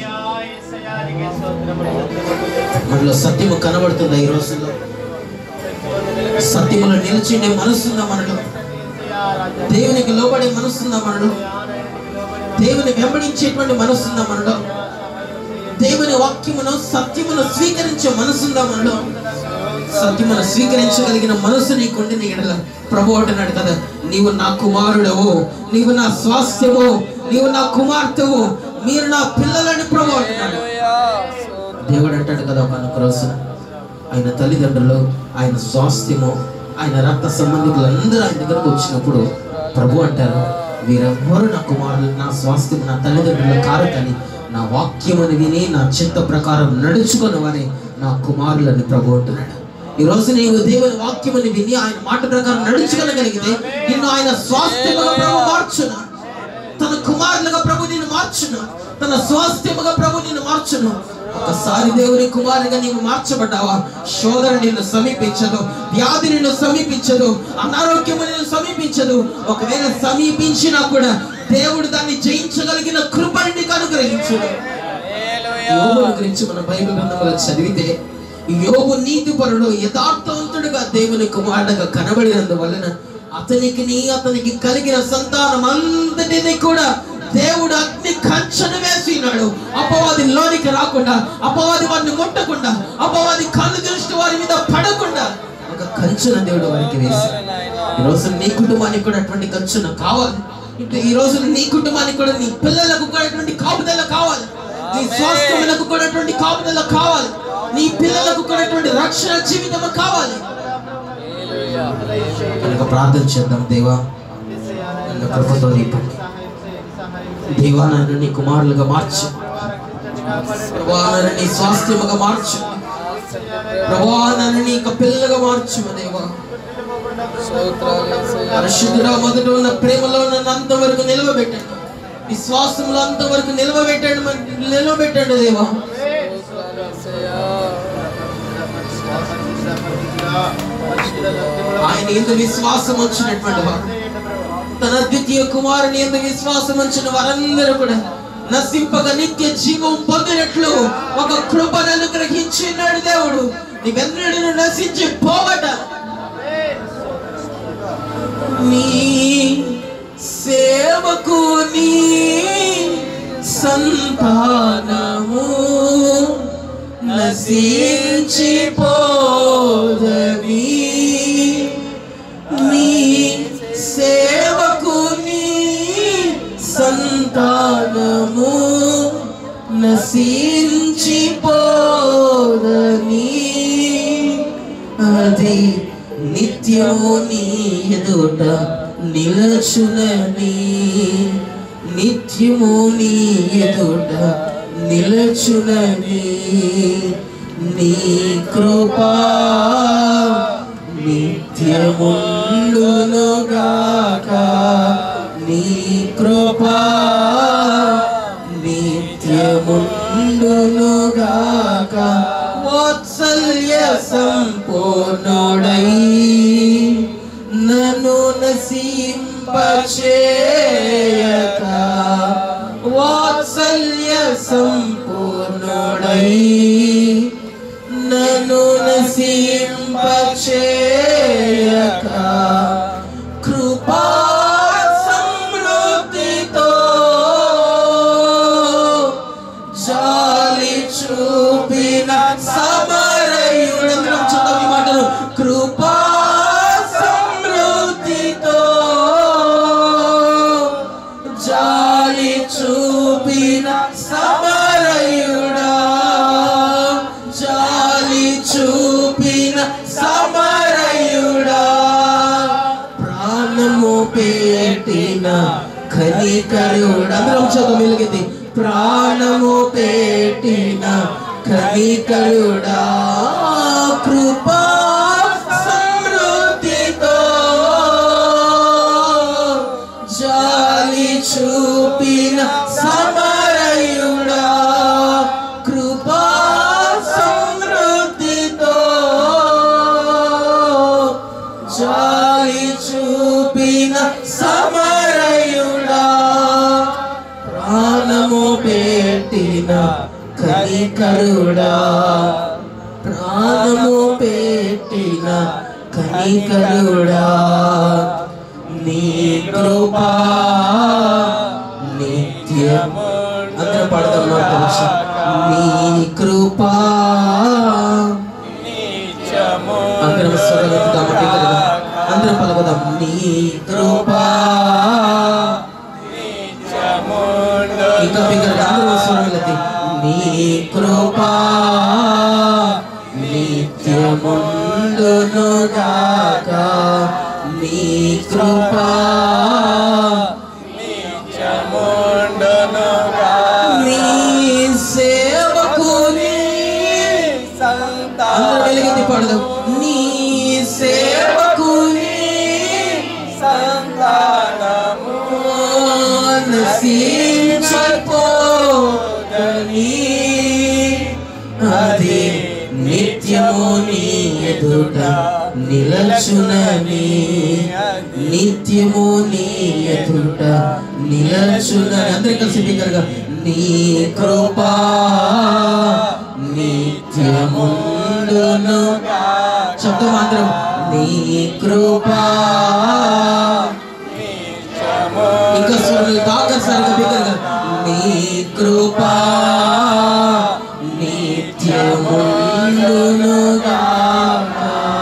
మనలో సత్యము కనబడుతుందా ఈ రోజుల్లో సత్యములో నిలిచిండే మనసుందా మనలో దేవునికి లోబడే మనసుందా మనలో దేవుని వెంబడించేటువంటి మనసుందా మనలో దేవుని వాక్యమును సత్యమును స్వీకరించే మనసుందా మనలో సత్యమును స్వీకరించగలిగిన మనసు నీకుండి నీ ఎడల ప్రభు అంటున్నాడు కదా నీవు నా కుమారుడవు నీవు నా స్వాస్థ్యము నీవు నా కుమార్తెవు మీరు నా పిల్లలని ప్రభు అంటున్నాడు దేవుడు అంటాడు కదా ఒక రోజున ఆయన తల్లిదండ్రులు ఆయన స్వాస్థ్యము ఆయన రక్త సంబంధికులందరూ ఆయన దగ్గరకు వచ్చినప్పుడు ప్రభు అంటారు వీరెవ్వరు నా కుమారులు నా స్వాస్థ్యం నా తల్లిదండ్రుల కారు కానీ నా వాక్యముని విని నా చిత్త ప్రకారం నడుచుకుని వారి నా కుమారులని ప్రభు అంటున్నాడు ఈ రోజు నీవు దేవుని వాక్యముని విని ఆయన మాట ప్రకారం నడుచుకోగలిగితే నిన్ను ఆయన స్వాస్థ్యముగా ప్రభు మార్చును తన కుమారులుగా ప్రభు నిన్ను మార్చును తన స్వాస్థ్యముగా ప్రభు నిన్ను మార్చును ఒకసారి దేవుని కుమారుగా నీవు మార్చబడ్డావా శోధన నిన్ను సమీపించదు వ్యాధి నిన్ను సమీపించదు అనారోగ్యము నిన్ను సమీపించదు ఒకవేళ సమీపించినా కూడా దేవుడు దాన్ని జయించగలిగిన కృపని నీకు అనుగ్రహించుడు యోబుని గురించి మన బైబిల్ గ్రంథంలో చదివితే యోబు నీతిపరుడు యథార్థవంతుడుగా దేవుని కుమారుడుగా కనబడినందువలన అతనికి నీ అతనికి కలిగిన సంతానం అంతటిని కూడా దేవుడు అగ్ని కంచను వేసినాడు అపవాది లోనికి రాకుండా అపవాది వారిని ముట్టకుండా అపవాది కళ్ళు దృష్టి వారి మీద పడకుండా ఒక కంచున దేవుడు వారికి వేసి ఈ రోజు నీ కుటుంబానికి కూడా అటువంటి కంచున కావాలి ఇప్పుడు ఈ రోజు నీ కుటుంబానికి కూడా నీ పిల్లలకు కూడా అటువంటి కాపుదల కావాలి నీ స్వాస్థ్యములకు కూడా అటువంటి కాపుదల కావాలి నీ పిల్లలకు కూడా అటువంటి రక్షణ జీవితం కావాలి కనుక ప్రార్థన చేద్దాం దేవా నన్ను కృపతో నింపండి దేవా నన్ను నీ కుమారులుగా మార్చు ప్రభా నన్ను నీ స్వాస్థ్యముగా మార్చు ప్రభా నన్ను నీ యొక్క పిల్లగా మార్చు దేవా పరిశుద్ధుడా మొదట ఉన్న ప్రేమలో నన్ను అంతవరకు నిలవబెట్టండి విశ్వాసంలో అంతవరకు నిలవబెట్టండి మరి నిలవబెట్టండి దేవా ఆయన ఎందు విశ్వాసం వచ్చినటువంటి వారు తన ద్వితీయ కుమారుని ఎందు విశ్వాసం ఉంచిన వారందరూ కూడా నశింపక నిత్య జీవం పొందినట్లు ఒక కృపను అనుగ్రహించినాడు దేవుడు నీవెన్నడూ నశించి పోవట నీ సేవకు నీ సంతానము నశించిపోదవి నీ సేవకు నీ సంతానము నశించిపోదని అది నిత్యము నీ ఎదుట నిలచునని నిత్యము నీ ఎదుట నిలచునని నీ కృపా నిత్యముండునుగాక నీ కృపా నిత్యముండునుగాక వాత్సల్య సంపూర్ణుడై నన్ను నసింపచేయక వాత్సల్య సంపూర్ణుడై నన్ను నసింపచేయక కృపా సమృద్ధితో జాలి చూపిన సమరయుడు అందరం చూద్దాం ఈ మాటలు కృపా సమృద్ధితో జాలి చూపిన సమరయుడా జాలి చూపిన సమరయుడా ప్రాణము పెట్టిన కనికరుడు అందరం చదువు వెలిగింది ప్రాణము పెట్టిన కనికరుడా కృపా సమృద్ధితో జాలి చూపిన సమరయుడా కృపా సమృద్ధితో జాలి చూపిన సమరయుడా ప్రాణము పెట్టిన కనికరుడా ప్రాణము పెట్టిన కనికరుడా నీ కృపా నిత్యము అందరం పడదాం మాట వచ్చి. నీ కృపా అందరం స్వరమెత్తుదాం బిగ్గరగా అందరం పలుకుదాం నీ కృపా ఇంకా బిగ్గరగా అందరం స్వరమెత్తి నీ కృపా నిత్యముండునుగాక నీ కృపా నీ సేవకుని అందరూ వెలిగింది పడదాం నీ సేవకుని నశించిపోదని అది నిత్యము నీ ఎదుట నిలచునని నిత్యము నీ ఎదుట నిలచునని అందరి కలిసి బిగ్గరగా నీ కృపా నిత్యముండును శబ్దం మాత్రం నీ కృపా ఇంకా స్వరాలు తాకసారిగా బిగ్గరగా నీ కృపా నిత్యముండునుగాక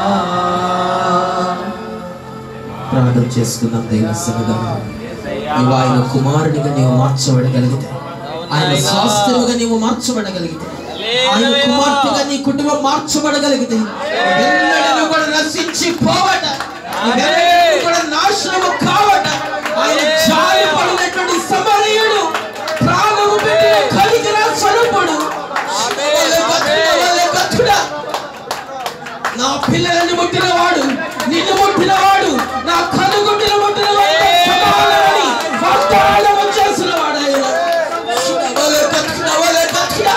ప్రార్థన చేసుకుందాం దైవ సన్నిధానం నీవు ఆయన కుమారునిగా నీవు మార్చబడగలిగితే ఆయన స్వాస్థ్యముగా నీవు మార్చబడగలిగితే ఆయన కుమార్తెగా నీ కుటుంబం మార్చబడగలిగితే ఎన్నడూ కూడా నశించి పోవట నువ్వెన్నడూ కూడా నాశనము కావట ఆయన జాలి పడినటువంటి సమరయుడు ప్రాణము పెట్టిన కలిగిన స్వరూపుడు వలె బతుకుడ, వలె బతుకుడ. నా నా పిల్లలను ముట్టినవాడు నిన్ను ముట్టినవాడు నా కనుగుడ్డిన ముట్టినవాడు సమానమని వాగ్దానం చేసిన వాడు ఆయన శిలవలె కట్టిన వలె కట్టిన.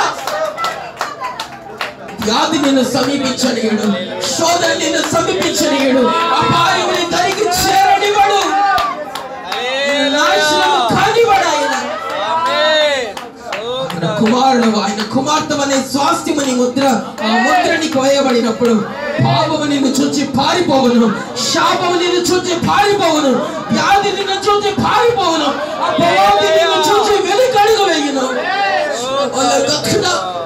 వ్యాధి నిన్ను సమీపించనీయుడు శోధన నిన్ను సమీపించనీయుడు అపాయముని దరికి చేరనివాడు నాశనము కానివాడు ఆయన ఆయన కుమారుడు ఆయన కుమార్తె అనే స్వాస్థ్యమని ముద్ర ఆ ముద్ర నీకు వేయబడినప్పుడు పాపము నిన్ను చూచి పారిపోవును శాపము నిన్ను చూచి పారిపోవును వ్యాధి నిన్ను చూచి పారిపోవును అపవాది నిన్ను చూచి వెనుకడుగు వేయును వాళ్ళ రక్షణ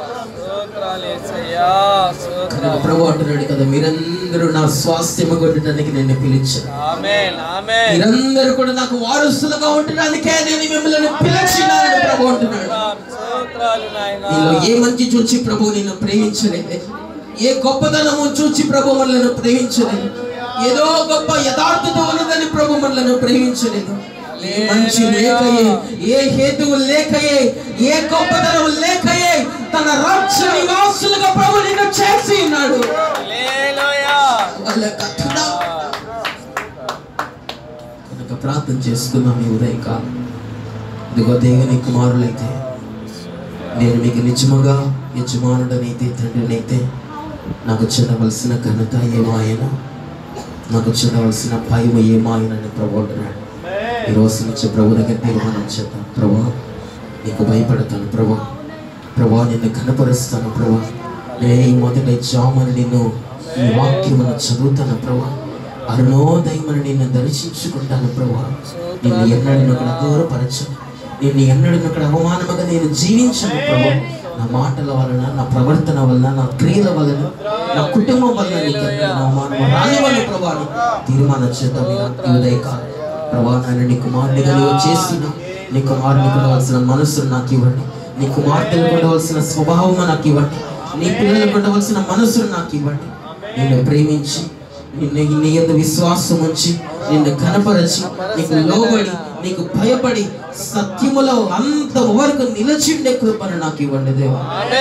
కనుక ప్రభు అంటున్నాడు కదా మీరందరూ నా స్వాస్థ్యము కొట్టడానికి నేను పిలిచాను మీరందరూ కూడా నాకు వారసులుగా ఉండడానికే నేను మిమ్మల్ని పిలిచినానని ప్రభు అంటున్నాడు నీలో ఏ మంచి చూచి ప్రభు నిన్ను ప్రేమించలేదు ఏ గొప్పతనము చూచి ప్రభు మనలను ప్రేమించలేదు ఏదో గొప్ప యథార్థత ఉన్నదని ప్రభు మనలను ప్రేమించలేదు ఏ మంచి లేకయే ఏ హేతువు లేకయే ఏ గొప్పతనం లేకయే తన రాజ్య నివాసులుగా ప్రభు నిన్ను చేసి ఉన్నాడు వాళ్ళ కథన కనుక ప్రార్థన చేసుకున్నాం ఈ ఉదయకాలం ఇదిగో దేవుని కుమారులైతే నేను మీకు నిజముగా యజమానుడనైతే తండ్రినైతే నాకు చెందవలసిన ఘనత ఏమాయన నాకు చెందవలసిన భయం ఏమాయనని ప్రభు అంటున్నాడు ఈ రోజు నుంచి ప్రభు దగ్గర తీర్మానం చేద్దాం ప్రభు నీకు భయపడతాను ప్రభు ప్రభు నిన్ను కనపరుస్తాను ప్రభు నేను ఈ మొదటి జామని నిన్ను ఈ వాక్యమును చదువుతాను ప్రభు అరుణోదయమని నిన్ను దర్శించుకుంటాను ప్రభు నిన్ను ఎన్నడూ అక్కడ గౌరవపరచను నిన్ను ఎన్నడూ అక్కడ అవమానముగా నేను జీవించను ప్రభు నా మాటల వలన నా ప్రవర్తన వలన నా క్రియల వలన నా కుటుంబం వలన నీకు ఎన్నడూ అవమానం రానివ్వను ప్రభు అని తీర్మానం చేద్దాం ఈ రాత్రి ఉదయకాలం ప్రభా నాయన నీ కుమారునిగా నువ్వు చేసిన నీ కుమారునికి ఉండవలసిన మనస్సును నాకు ఇవ్వండి నీ కుమార్తెలకు ఉండవలసిన స్వభావం నాకు ఇవ్వండి నీ పిల్లలకు ఉండవలసిన మనస్సును నాకు ఇవ్వండి నిన్ను ప్రేమించి నిన్ను నీ యొక్క విశ్వాసం ఉంచి నిన్ను కనపరచి నీకు లోబడి నీకు భయపడి సత్యములో అంత వరకు నిలిచి ఉండే కృపను నాకు ఇవ్వండి దేవా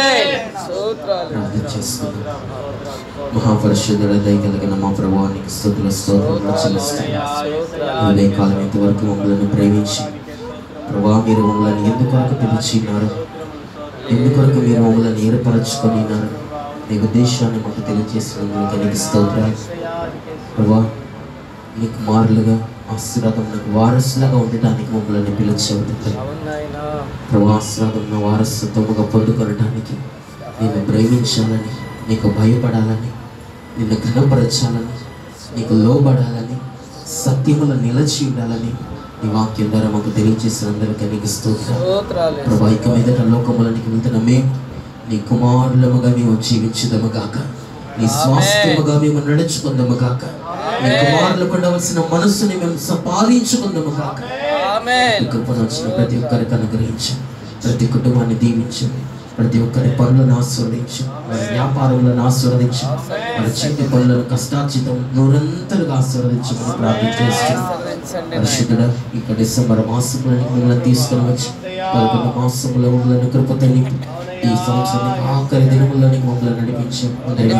ప్రార్థన చేసుకుందాం మహాపరిశుద్ధుడ దయగలిగిన మా ప్రభావానికి స్థుతుల స్తోత్రములు చెల్లిస్తున్నాం ఉదయ కాలం ఇంతవరకు మమ్మల్ని ప్రేమించి ప్రభా మీరు మమ్మల్ని ఎందుకొరకు పిలిచినారు ఎందుకొరకు మీరు మమ్మల్ని ఏర్పరచుకొని ఉన్నారు మీ ఉద్దేశాన్ని మాకు తెలియజేసినందుకు నీకు స్తోత్రాలు ప్రభా నీ కుమారులుగా ఆశీర్వాదం వారసులుగా ఉండటానికి మమ్మల్ని పిలిచావు తండ్రి. ప్రభా ఆశీర్వాదం వారసత్వముగా పొందుకొనడానికి నేను ప్రేమించాలని నీకు భయపడాలని నిన్ను ఘనపరచాలని నీకు లోబడాలని సత్యములో నిలచి ఉండాలని నీ వాక్యం ద్వారా మాకు తెలియజేసినందుకు నీకు స్తోత్రం ప్రభా ఇక మీదట లోకములనికి వెళ్తున్న మేము నీ కుమారులముగా మేము జీవించుదము గాక నీ స్వాస్థ్యముగా మేము నడుచుకుందాము గాక నీ కుమారులకు ఉండవలసిన మనస్సుని మేము సంపాదించుకుందాము గాక ఈ కృపను వచ్చిన ప్రతి ఒక్కరికి అనుగ్రహించు ప్రతి కుటుంబాన్ని దీవించు ప్రతి ఒక్కరి పనులను ఆస్వాదించు వారి వ్యాపారములను ఆస్వాదించు వారి చేతి పనులను కష్టార్జితం నూరంతలుగా ఆస్వాదించమని ప్రార్థన చేస్తున్నాం పరిశుద్ధుడ ఇక డిసెంబర్ మాసంలో మిమ్మల్ని తీసుకుని వచ్చి పదకొండు మాసంలో మమ్మల్ని కృపతో నింపి ఈ సంవత్సరం ఆఖరి దినముల్లోని మమ్మల్ని నడిపించు అందరి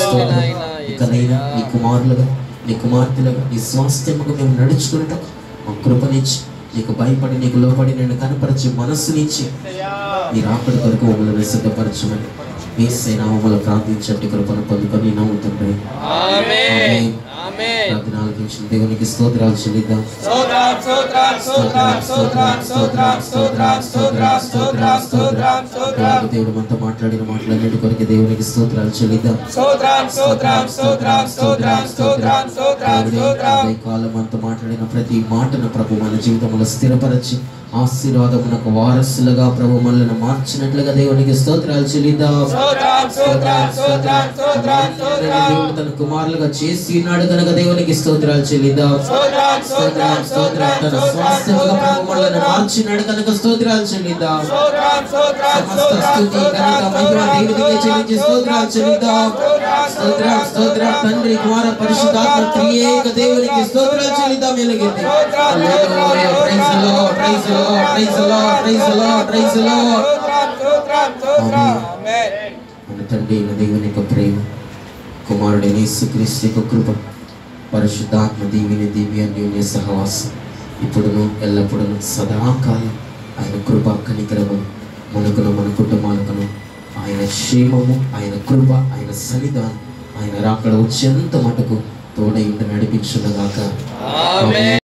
ఇకనైనా నీ కుమారులుగా నీ కుమార్తెలుగా నీ స్వాస్థ్యముగా మేము నడుచుకుంటాం మా కృపనిచ్చి నీకు భయపడి నీకు లోపడి నేను కనపరిచి మనస్సునిచ్చి నీ రాకడి కొరకు మమ్మల్ని సిద్ధపరచమని మీ సేనామములు ప్రార్థించండి కృపను పొందుకొని నమ్ముతుండ్రి ప్రార్థన ఆలకించిన దేవునికి స్తోత్రాలు చెల్లిద్దాం స్తోత్రం స్తోత్రం స్తోత్రం స్తోత్రం స్తోత్రం స్తోత్రం స్తోత్రం స్తోత్రం దేవుడు మనతో మాట్లాడిన మాట్లాడిన కొరకు దేవునికి స్తోత్రాలు చెల్లిద్దాం దేవుడే ఈ కాలం మనతో మాట్లాడిన ప్రతి మాటను ప్రభు మన జీవితంలో స్థిరపరచి ఆశీర్వాదమునకు వారసులుగా ప్రభు మనల్ని మార్చినట్లుగా దేవునికి స్తోత్రాలు చెల్లిద్దాం స్తోత్రం, స్తోత్రం, స్తోత్రం. దేవుడు తన కుమారులుగా చేసి ఉన్నాడు కనుక దేవునికి స్తోత్రాలు చెల్లిద్దాం స్తోత్రం స్తోత్రం తన స్వాస్థ్యముగా ప్రభు మనల్ని మార్చినాడు కనుక స్తోత్రాలు చెల్లిద్దాం సమస్త స్తుతి ఘనత మహిమ దేవునికే చెల్లించి స్తోత్రాలు చెల్లిద్దాం స్తోత్రం స్తోత్రం తండ్రి కుమార పరిశుద్ధాత్మ త్రియేక దేవునికి స్తోత్రాలు చెల్లిద్దాం ఎలుగెత్తి hallelujah praise the lord praise the lord praise the lord praise the lord praise the lord మన తండ్రి అయిన దేవుని యొక్క ప్రేమ కుమారుడైన యేసుక్రీస్తు యొక్క కృప పరిశుద్ధాత్మ దీవిని దివ్య అన్యోన్య సహవాసం ఇప్పుడును ఎల్లప్పుడును సదాకాలం ఆయన కృప కనికరము మనకును మన కుటుంబాలకును ఆయన క్షేమము ఆయన కృప ఆయన సన్నిధానం ఆయన రాకడ వచ్చేంత మటుకు తోడై ఉండి నడిపించుండగాక ఆమేన్